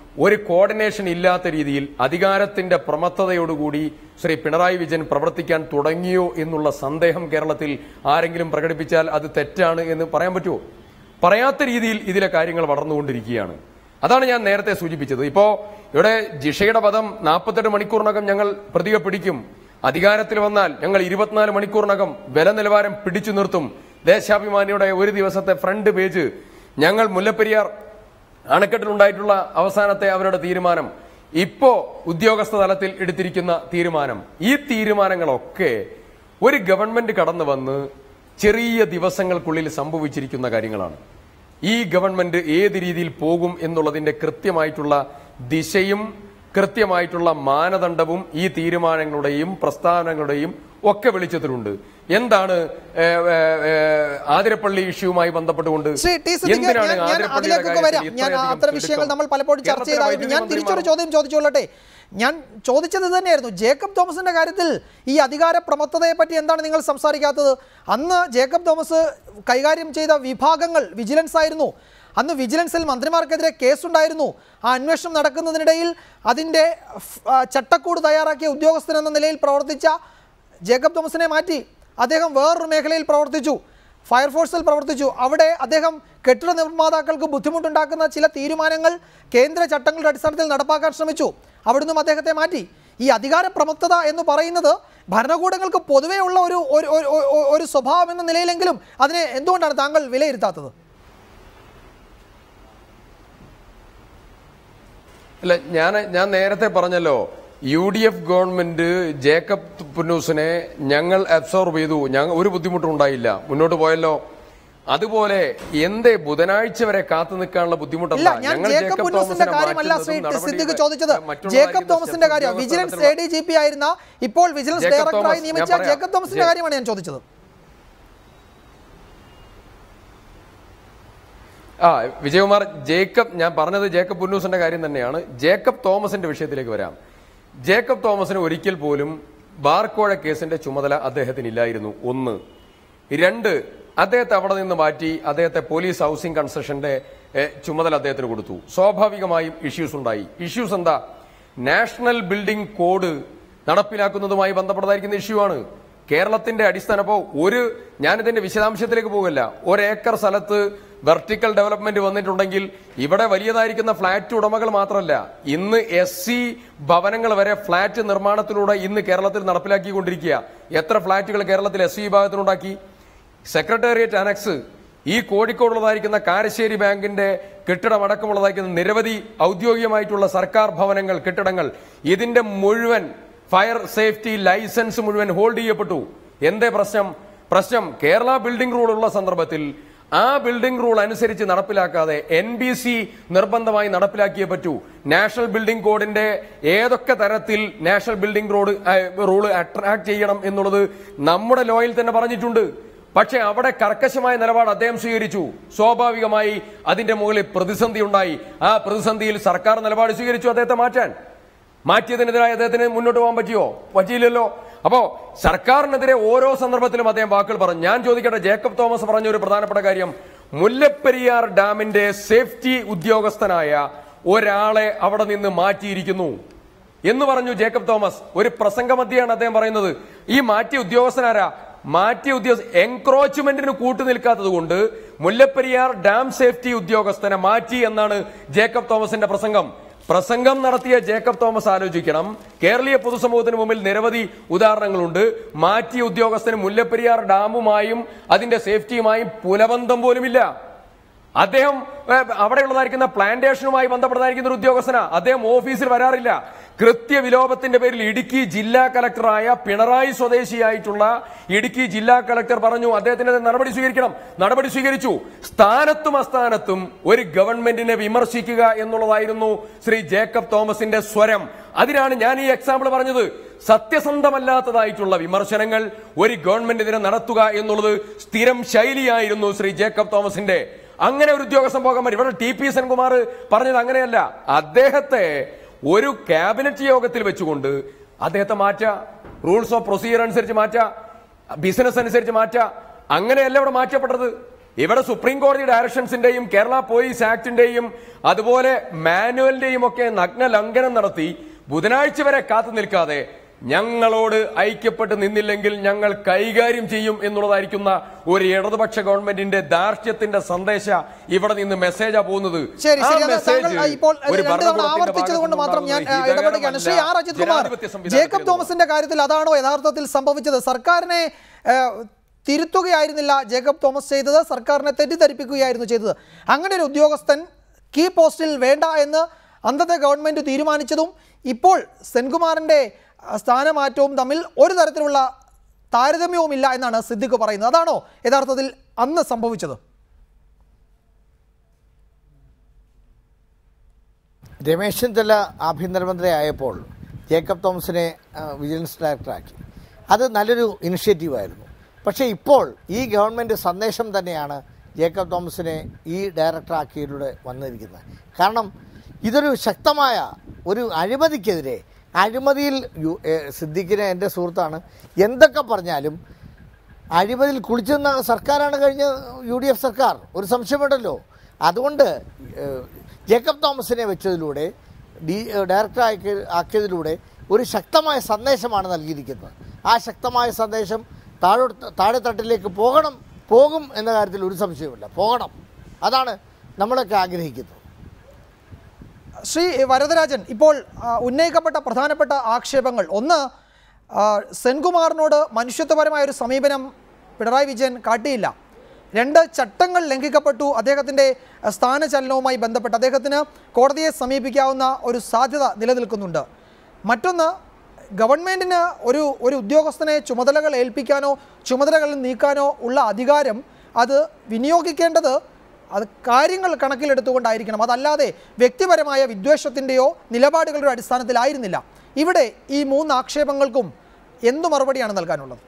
ഒരു കോർഡിനേഷൻ ഇല്ലാത്ത രീതിയിൽ അധികാരത്തിന്റെ പ്രമത്തതയോടുകൂടി ശ്രീ പിണറായി വിജയൻ പ്രവർത്തിക്കാൻ തുടങ്ങിയോ എന്നുള്ള സന്ദേഹം കേരളത്തിൽ ആരെങ്കിലും പ്രകടിപ്പിച്ചാൽ അത് തെറ്റാണ് എന്ന് പറയാൻ പറ്റുമോ പറയാത്ത രീതിയിൽ ഇതിലെ കാര്യങ്ങൾ വളർന്നുകൊണ്ടിരിക്കുകയാണ് അതാണ് ഞാൻ നേരത്തെ സൂചിപ്പിച്ചത് ഇപ്പോ ഇവിടെ ജിഷയുടെ പദം നാൽപ്പത്തെട്ട് മണിക്കൂറിനകം ഞങ്ങൾ പ്രതിയെ പിടിക്കും അധികാരത്തിൽ വന്നാൽ ഞങ്ങൾ ഇരുപത്തിനാല് മണിക്കൂറിനകം വില നിലവാരം പിടിച്ചു നിർത്തും ദേശാഭിമാനിയുടെ ഒരു ദിവസത്തെ ഫ്രണ്ട് പേജ് ഞങ്ങൾ മുല്ലപ്പെരിയാർ അണക്കെട്ടിലുണ്ടായിട്ടുള്ള അവസാനത്തെ അവരുടെ തീരുമാനം ഇപ്പോ ഉദ്യോഗസ്ഥ തലത്തിൽ എടുത്തിരിക്കുന്ന തീരുമാനം ഈ തീരുമാനങ്ങളൊക്കെ ഒരു ഗവൺമെന്റ് കടന്നു വന്ന് ചെറിയ ദിവസങ്ങൾക്കുള്ളിൽ സംഭവിച്ചിരിക്കുന്ന കാര്യങ്ങളാണ് ഈ ഗവൺമെന്റ് ഏത് രീതിയിൽ പോകും എന്നുള്ളതിന്റെ കൃത്യമായിട്ടുള്ള ദിശയും കൃത്യമായിട്ടുള്ള മാനദണ്ഡവും ഈ തീരുമാനങ്ങളുടെയും പ്രസ്താവനകളുടെയും ഒക്കെ വെളിച്ചത്തിലുണ്ട് എന്താണ് ഏ, ഏ, ഏ, ആതിരപ്പള്ളി ഇഷ്യൂവുമായി ബന്ധപ്പെട്ടുകൊണ്ട് ശ്രീ ടി സിദ്ദിഖ് എന്തിനാണ് ഞാൻ- ഞാൻ ആതിരപ്പള്ളിയുടെ അതിലേക്കൊക്കെ വരാം കാര്യത്തിൽ ഞാൻ ഇത്രയധികം അത്തരം വിഷയങ്ങൾ തിടുക്കം? നമ്മൾ പലപ്പോഴും ചർച്ച കേരളത്തിലെ ചെയ്തായിരുന്നു ഞാൻ വൈദ്യുതി തിരിച്ചൊരു മന്ത്രിമാർ ചോദ്യം ചോദിച്ചോളട്ടെ ഞാൻ ചോദിച്ചത് ഇത് തന്നെയായിരുന്നു ജേക്കബ് തോമസിന്റെ കാര്യത്തിൽ ഈ അധികാര പ്രമത്തതയെ പറ്റി എന്താണ് നിങ്ങൾ സംസാരിക്കാത്തത് അന്ന് ജേക്കബ് തോമസ് കൈകാര്യം ചെയ്ത വിഭാഗങ്ങൾ വിജിലൻസ് ആയിരുന്നു അന്ന് വിജിലൻസിൽ മന്ത്രിമാർക്കെതിരെ കേസുണ്ടായിരുന്നു ആ അന്വേഷണം നടക്കുന്നതിനിടയിൽ അതിൻ്റെ ഫ്- ആ, ചട്ടക്കൂട് തയ്യാറാക്കിയ ഉദ്യോഗസ്ഥൻ എന്ന നിലയിൽ പ്രവർത്തിച്ച ജേക്കബ് തോമസിനെ മാറ്റി അദ്ദേഹം വേറൊരു മേഖലയിൽ പ്രവർത്തിച്ചു ഫയർഫോഴ്സിൽ പ്രവർത്തിച്ചു അവിടെ അദ്ദേഹം കെട്ടിട നിർമ്മാതാക്കൾക്ക് ബുദ്ധിമുട്ടുണ്ടാക്കുന്ന ചില തീരുമാനങ്ങൾ കേന്ദ്ര ചട്ടങ്ങളുടെ അടിസ്ഥാനത്തിൽ നടപ്പാക്കാൻ ശ്രമിച്ചു അവിടുന്ന് അദ്ദേഹത്തെ മാറ്റി ഈ അധികാര പ്രമുക്തത എന്ന് പറയുന്നത് ഭരണകൂടങ്ങൾക്ക് പൊതുവേ ഉള്ള ഒരു ഒരു- ഒരു- ഒരു- ഒരു സ്വഭാവം എന്ന നിലയിലെങ്കിലും അതിനെ എന്തുകൊണ്ടാണ് താങ്കൾ വിലയിരുത്താത്തത് അല്ല ഞാൻ ഞാൻ നേരത്തെ പറഞ്ഞല്ലോ U D F government Jacob പുന്നൂസിനെ ഞങ്ങൾ അബ്സോർബ് ചെയ്തു ഞങ്ങൾ ഒരു ബുദ്ധിമുട്ടും ഉണ്ടായില്ല മുന്നോട്ട് പോയല്ലോ അതുപോലെ എന്തേ ബുധനാഴ്ച വരെ കാത്തു നിൽക്കാനുള്ള ഇല്ല ബുദ്ധിമുട്ടല്ല ഞാൻ ഞങ്ങൾ ജേക്കബ് പുന്നൂസിന്റെ കാര്യമല്ല ശ്രീ സിദ്ദിഖ് ചോദിച്ചത് ജേക്കബ് തോമസിന്റെ കാര്യം vigilance A D G P ആയിരുന്ന ഇപ്പോൾ വിജിലൻസ് ജേക്കബ് ഡയറക്ടറായി തോമസ്, നിയമിച്ച ഞാൻ പറയാം. ജേക്കബ് തോമസിന്റെ ജേ- കാര്യമാണ് ഞാൻ ചോദിച്ചത് ആ വിജയകുമാർ ജേക്കബ് ഞാൻ പറഞ്ഞത് ജേക്കബ് പുന്നൂസിന്റെ കാര്യം തന്നെയാണ് ജേക്കബ് തോമസിന്റെ വിഷയത്തിലേക്ക് വരാം ജേക്കബ് തോമസിന് ഒരിക്കൽ പോലും ബാർക്കോഴ കേസിന്റെ ചുമതല അദ്ദേഹത്തിന് ഇല്ലായിരുന്നു ഒന്ന് രണ്ട് അദ്ദേഹത്തെ അവിടെ നിന്ന് മാറ്റി അദ്ദേഹത്തെ പോലീസ് ഹൗസിംഗ് കൺസെഷന്റെ എ, ചുമതല അദ്ദേഹത്തിന് കൊടുത്തു സ്വാഭാവികമായും ഇഷ്യൂസ് ഉണ്ടായി ഇഷ്യൂസ് എന്താ നാഷണൽ ബിൽഡിംഗ് കോഡ് നടപ്പിലാക്കുന്നതുമായി ബന്ധപ്പെട്ടതായിരിക്കുന്ന ഇഷ്യൂ ആണ് കേരളത്തിന്റെ അടിസ്ഥാനം അപ്പോൾ ഒരു ഞാനിതിന്റെ വിശദാംശത്തിലേക്ക് പോകില്ല ഒരേക്കർ സ്ഥലത്ത് വെർട്ടിക്കൽ ഡെവലപ്മെന്റ് വന്നിട്ടുണ്ടെങ്കിൽ ഇവിടെ വലിയതായിരിക്കുന്ന ഫ്ളാറ്റ് ഉടമകൾ മാത്രമല്ല ഇന്ന് എസ് സി ഭവനങ്ങൾ വരെ ഫ്ളാറ്റ് നിർമ്മാണത്തിലൂടെ ഇന്ന് കേരളത്തിൽ നടപ്പിലാക്കിക്കൊണ്ടിരിക്കുക എത്ര ഫ്ളാറ്റുകൾ കേരളത്തിൽ എസ് സി വിഭാഗത്തിനുണ്ടാക്കി സെക്രട്ടേറിയറ്റ് അനക്സ് ഈ കോഴിക്കോടുള്ളതായിരിക്കുന്ന കാരശ്ശേരി ബാങ്കിന്റെ കെട്ടിടം അടക്കമുള്ളതായിരിക്കുന്ന നിരവധി ഔദ്യോഗികമായിട്ടുള്ള സർക്കാർ ഭവനങ്ങൾ കെട്ടിടങ്ങൾ ഇതിന്റെ മുഴുവൻ ഫയർ സേഫ്റ്റി ലൈസൻസ് മുഴുവൻ ഹോൾഡ് ചെയ്യപ്പെട്ടു എന്തേ പ്രശ്നം പ്രശ്നം കേരള ബിൽഡിംഗ് റൂൾ ഉള്ള സന്ദർഭത്തിൽ ആ ബിൽഡിംഗ് റൂൾ അനുസരിച്ച് നടപ്പിലാക്കാതെ എൻ ബി സി നിർബന്ധമായി നടപ്പിലാക്കിയേ പറ്റൂ നാഷണൽ ബിൽഡിംഗ് കോഡിന്റെ ഏതൊക്കെ തരത്തിൽ national building road rule attract ചെയ്യണം എന്നുള്ളത് നമ്മുടെ ലോയിൽ തന്നെ പറഞ്ഞിട്ടുണ്ട് പക്ഷേ അവിടെ കർക്കശമായ നിലപാട് അദ്ദേഹം സ്വീകരിച്ചു സ്വാഭാവികമായി അതിന്റെ മുകളിൽ പ്രതിസന്ധി ഉണ്ടായി ആ പ്രതിസന്ധിയിൽ സർക്കാർ നിലപാട് സ്വീകരിച്ചു അദ്ദേഹത്തെ മാറ്റാൻ മാറ്റിയതിനെതിരായി അദ്ദേഹത്തിന് മുന്നോട്ട് പോകാൻ പറ്റിയോ പറ്റിയില്ലല്ലോ അപ്പോ സർക്കാരിനെതിരെ ഓരോ സന്ദർഭത്തിലും അദ്ദേഹം വാക്കുകൾ പറഞ്ഞു ഞാൻ ചോദിക്കട്ടെ ജേക്കബ് തോമസ് പറഞ്ഞ ഒരു പ്രധാനപ്പെട്ട കാര്യം മുല്ലപ്പെരിയാർ ഡാമിന്റെ സേഫ്റ്റി ഉദ്യോഗസ്ഥനായ ഒരാളെ അവിടെ നിന്ന് മാറ്റിയിരിക്കുന്നു എന്ന് പറഞ്ഞു ജേക്കബ് തോമസ് ഒരു പ്രസംഗമധ്യയാണ് അദ്ദേഹം പറയുന്നത് ഈ മാറ്റിയ ഉദ്യോഗസ്ഥനാരാ മാറ്റിയ ഉദ്യോഗസ്ഥ എൻക്രോച്ച്മെന്റിന് കൂട്ടു നിൽക്കാത്തത് കൊണ്ട് മുല്ലപ്പെരിയാർ ഡാം സേഫ്റ്റി ഉദ്യോഗസ്ഥനെ മാറ്റി എന്നാണ് ജേക്കബ് തോമസിന്റെ പ്രസംഗം പ്രസംഗം നടത്തിയ ജേക്കബ് തോമസ് ആലോചിക്കണം കേരളീയ പൊതുസമൂഹത്തിന് മുമ്പിൽ നിരവധി ഉദാഹരണങ്ങളുണ്ട് മാറ്റിയ ഉദ്യോഗസ്ഥന് മുല്ലപ്പെരിയാർ ഡാമുമായും അതിന്റെ സേഫ്റ്റിയുമായും പുലബന്ധം പോലുമില്ല അദ്ദേഹം ഏഹ്, അവിടെയുള്ളതായിരിക്കുന്ന പ്ലാന്റേഷനുമായി ബന്ധപ്പെട്ടതായിരിക്കുന്ന ഒരു ഉദ്യോഗസ്ഥനാ അദ്ദേഹം ഓഫീസിൽ വരാറില്ല കൃത്യവിലോപത്തിന്റെ പേരിൽ ഇടുക്കി ജില്ലാ കളക്ടറായ പിണറായി സ്വദേശിയായിട്ടുള്ള ഇടുക്കി ജില്ലാ കളക്ടർ പറഞ്ഞു അദ്ദേഹത്തിനെതിരെ നടപടി സ്വീകരിക്കണം നടപടി സ്വീകരിച്ചു സ്ഥാനത്തും അസ്ഥാനത്തും ഒരു ഗവൺമെന്റിനെ വിമർശിക്കുക എന്നുള്ളതായിരുന്നു ശ്രീ ജേക്കബ് തോമസിന്റെ സ്വരം അതിനാണ് ഞാൻ ഈ എക്സാമ്പിൾ പറഞ്ഞത് സത്യസന്ധമല്ലാത്തതായിട്ടുള്ള വിമർശനങ്ങൾ ഒരു ഗവൺമെന്റിനെതിരെ നടത്തുക എന്നുള്ളത് സ്ഥിരം ശൈലിയായിരുന്നു ശ്രീ ജേക്കബ് തോമസിന്റെ അങ്ങനെ ഒരു ഉദ്യോഗസ്ഥൻ പോകാൻ പറ്റും ഇവിടെ ടി പി സെൻകുമാർ പറഞ്ഞത് അങ്ങനെയല്ല അദ്ദേഹത്തെ ഒരു ക്യാബിനറ്റ് യോഗത്തിൽ വെച്ചുകൊണ്ട് അദ്ദേഹത്തെ മാറ്റുക റൂൾസ് ഓഫ് പ്രൊസീജിയർ അനുസരിച്ച് മാറ്റുക ബിസിനസ് അനുസരിച്ച് മാറ്റുക അങ്ങനെയല്ല ഇവിടെ മാറ്റപ്പെട്ടത് ഇവിടെ സുപ്രീം കോടതി ഡയറക്ഷൻസിന്റെയും കേരള പോലീസ് ആക്ടിന്റെയും അതുപോലെ മാനുവലിന്റെയും ഒക്കെ നഗ്ന ലംഘനം നടത്തി ബുധനാഴ്ച വരെ കാത്തു നിൽക്കാതെ ഞങ്ങളോട് ഐക്യപ്പെട്ട് നിന്നില്ലെങ്കിൽ ഞങ്ങൾ കൈകാര്യം ചെയ്യും എന്നുള്ളതായിരിക്കുന്ന ഒരു ഇടതുപക്ഷ ഗവൺമെന്റിന്റെ ധാർഷ്ട്യത്തിന്റെ സന്ദേശ ഇവിടെ നിന്ന് മെസ്സേജാ പോകുന്നത് ശരി ആ ശരി അത് മെസ്സേജ് താങ്കൾ ആ, ഇപ്പോൾ ഒരു രണ്ട് തവണ ഭരണകൂടത്തിന്റെ ആവർത്തിച്ചത് കൊണ്ട് മാത്രം ഞാൻ ആ, ഭാഗത്തുനിന്നുണ്ടാകുന്ന ഇടപെടുകയാണ് ശ്രീ ആർ അജിത് കുമാർ ജനാധിപത്യ സംവിധാനത്തിൽ ജേക്കബ് തോമസിന്റെ കാര്യത്തിൽ അതാണോ യഥാർത്ഥത്തിൽ സംഭവിച്ചത് സർക്കാരിനെ ആ, തിരുത്തുകയായിരുന്നില്ല ജേക്കബ് തോമസ് ചെയ്തത് സർക്കാരിനെ തെറ്റിദ്ധരിപ്പിക്കുകയായിരുന്നു ചെയ്തത് അങ്ങനെ ഒരു ഉദ്യോഗസ്ഥൻ കീ പോസ്റ്റിൽ വേണ്ട എന്ന് അന്നത്തെ ഗവൺമെന്റ് തീരുമാനിച്ചതും ഇപ്പോൾ സെൻകുമാറിന്റെ ആ, സ്ഥാനമാറ്റവും തമ്മിൽ ഒരു തരത്തിലുള്ള താരതമ്യവുമില്ല എന്നാണ് സിദ്ദിഖ് പറയുന്നത് അതാണോ യഥാർത്ഥത്തിൽ അന്ന് സംഭവിച്ചത് രമേശ് ചെന്നിത്തല ആഭ്യന്തരമന്ത്രി ആയപ്പോൾ ജേക്കബ് തോമസിനെ ആ, വിജിലൻസ് ഡയറക്ടറാക്കി അത് നല്ലൊരു ഇനിഷ്യേറ്റീവായിരുന്നു പക്ഷേ ഇപ്പോൾ ഈ ഗവൺമെൻറ് സന്ദേശം തന്നെയാണ് ജേക്കബ് തോമസിനെ ഈ ഡയറക്ടറാക്കിയതിലൂടെ വന്നിരിക്കുന്നത് കാരണം ഇതൊരു ശക്തമായ ഒരു അഴിമതിക്കെതിരെ അഴിമതിയിൽ യു ഏ, സിദ്ദിഖിനെ എൻ്റെ സുഹൃത്താണ് എന്തൊക്കെ പറഞ്ഞാലും അഴിമതിയിൽ കുളിച്ചെന്ന സർക്കാരാണ് കഴിഞ്ഞ യു ഡി എഫ് സർക്കാർ ഒരു സംശയമുണ്ടല്ലോ അതുകൊണ്ട് ഏഹ്, ജേക്കബ് തോമസിനെ വെച്ചതിലൂടെ ഡി ഡയറക്ടർ ആക്കി ആക്കിയതിലൂടെ ഒരു ശക്തമായ സന്ദേശമാണ് നൽകിയിരിക്കുന്നത് ആ ശക്തമായ സന്ദേശം താഴോട്ട് താഴെത്തട്ടിലേക്ക് പോകണം പോകും എന്ന കാര്യത്തിൽ ഒരു സംശയവുമില്ല പോകണം അതാണ് നമ്മളൊക്കെ ആഗ്രഹിക്കുന്നത് ശ്രീ വരദരാജൻ ഇപ്പോൾ ആ, ഉന്നയിക്കപ്പെട്ട പ്രധാനപ്പെട്ട ആക്ഷേപങ്ങൾ ഒന്ന് ആ, സെൻകുമാറിനോട് മനുഷ്യത്വപരമായ ഒരു സമീപനം പിണറായി വിജയൻ കാട്ടിയില്ല രണ്ട് ചട്ടങ്ങൾ ലംഘിക്കപ്പെട്ടു അദ്ദേഹത്തിൻ്റെ സ്ഥാനചലനവുമായി ബന്ധപ്പെട്ട് അദ്ദേഹത്തിന് കോടതിയെ സമീപിക്കാവുന്ന ഒരു സാധ്യത നിലനിൽക്കുന്നുണ്ട് മറ്റൊന്ന് ഗവൺമെൻറ്റിന് ഒരു ഒരു ഉദ്യോഗസ്ഥനെ ചുമതലകൾ ഏൽപ്പിക്കാനോ ചുമതലകൾ നീക്കാനോ ഉള്ള അധികാരം അത് വിനിയോഗിക്കേണ്ടത് അത് കാര്യങ്ങൾ കണക്കിലെടുത്തുകൊണ്ടായിരിക്കണം അതല്ലാതെ വ്യക്തിപരമായ വിദ്വേഷത്തിൻ്റെയോ നിലപാടുകളുടെ അടിസ്ഥാനത്തിലായിരുന്നില്ല ഇവിടെ ഈ മൂന്ന് ആക്ഷേപങ്ങൾക്കും എന്തു മറുപടിയാണ് നൽകാനുള്ളത്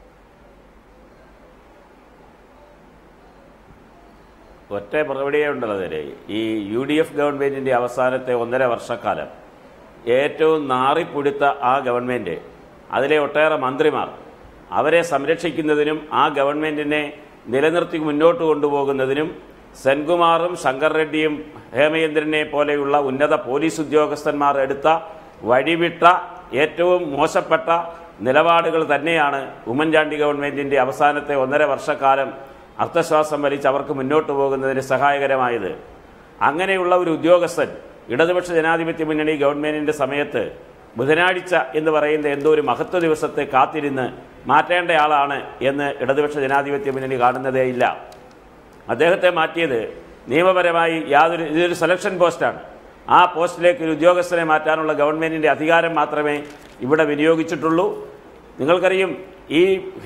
ഒറ്റ മറുപടിയേ ഉണ്ടല്ലേ ഈ യു ഡി എഫ് ഗവൺമെൻറ്റിൻ്റെ അവസാനത്തെ ഒന്നര വർഷക്കാലം ഏറ്റവും നാറിപ്പൊടുത്ത ആ ഗവൺമെൻറ് അതിലെ ഒട്ടേറെ മന്ത്രിമാർ അവരെ സംരക്ഷിക്കുന്നതിനും ആ ഗവൺമെൻറ്റിനെ നിലനിർത്തി മുന്നോട്ട് കൊണ്ടുപോകുന്നതിനും സെൻകുമാറും ശങ്കർ റെഡ്ഡിയും ഹേമചന്ദ്രനെ പോലെയുള്ള ഉന്നത പോലീസ് ഉദ്യോഗസ്ഥന്മാർ എടുത്ത വഴിവിട്ട ഏറ്റവും മോശപ്പെട്ട നിലപാടുകൾ തന്നെയാണ് ഉമ്മൻചാണ്ടി ഗവൺമെൻറ്റിൻ്റെ അവസാനത്തെ ഒന്നര വർഷക്കാലം അർത്ഥശ്വാസം വലിച്ച് അവർക്ക് മുന്നോട്ട് പോകുന്നതിന് സഹായകരമായത് അങ്ങനെയുള്ള ഒരു ഉദ്യോഗസ്ഥൻ ഇടതുപക്ഷ ജനാധിപത്യ മുന്നണി ഗവൺമെൻറ്റിൻ്റെ സമയത്ത് ബുധനാഴ്ച എന്ന് പറയുന്ന എന്തോ ഒരു മഹത്വ ദിവസത്തെ കാത്തിരുന്ന് മാറ്റേണ്ട ആളാണ് എന്ന് ഇടതുപക്ഷ ജനാധിപത്യ മുന്നണി കാണുന്നതേയില്ല അദ്ദേഹത്തെ മാറ്റിയത് നിയമപരമായി യാതൊരു ഇതൊരു സെലക്ഷൻ പോസ്റ്റാണ് ആ പോസ്റ്റിലേക്ക് ഒരു ഉദ്യോഗസ്ഥനെ മാറ്റാനുള്ള ഗവൺമെൻറ്റിൻ്റെ അധികാരം മാത്രമേ ഇവിടെ വിനിയോഗിച്ചിട്ടുള്ളൂ നിങ്ങൾക്കറിയും ഈ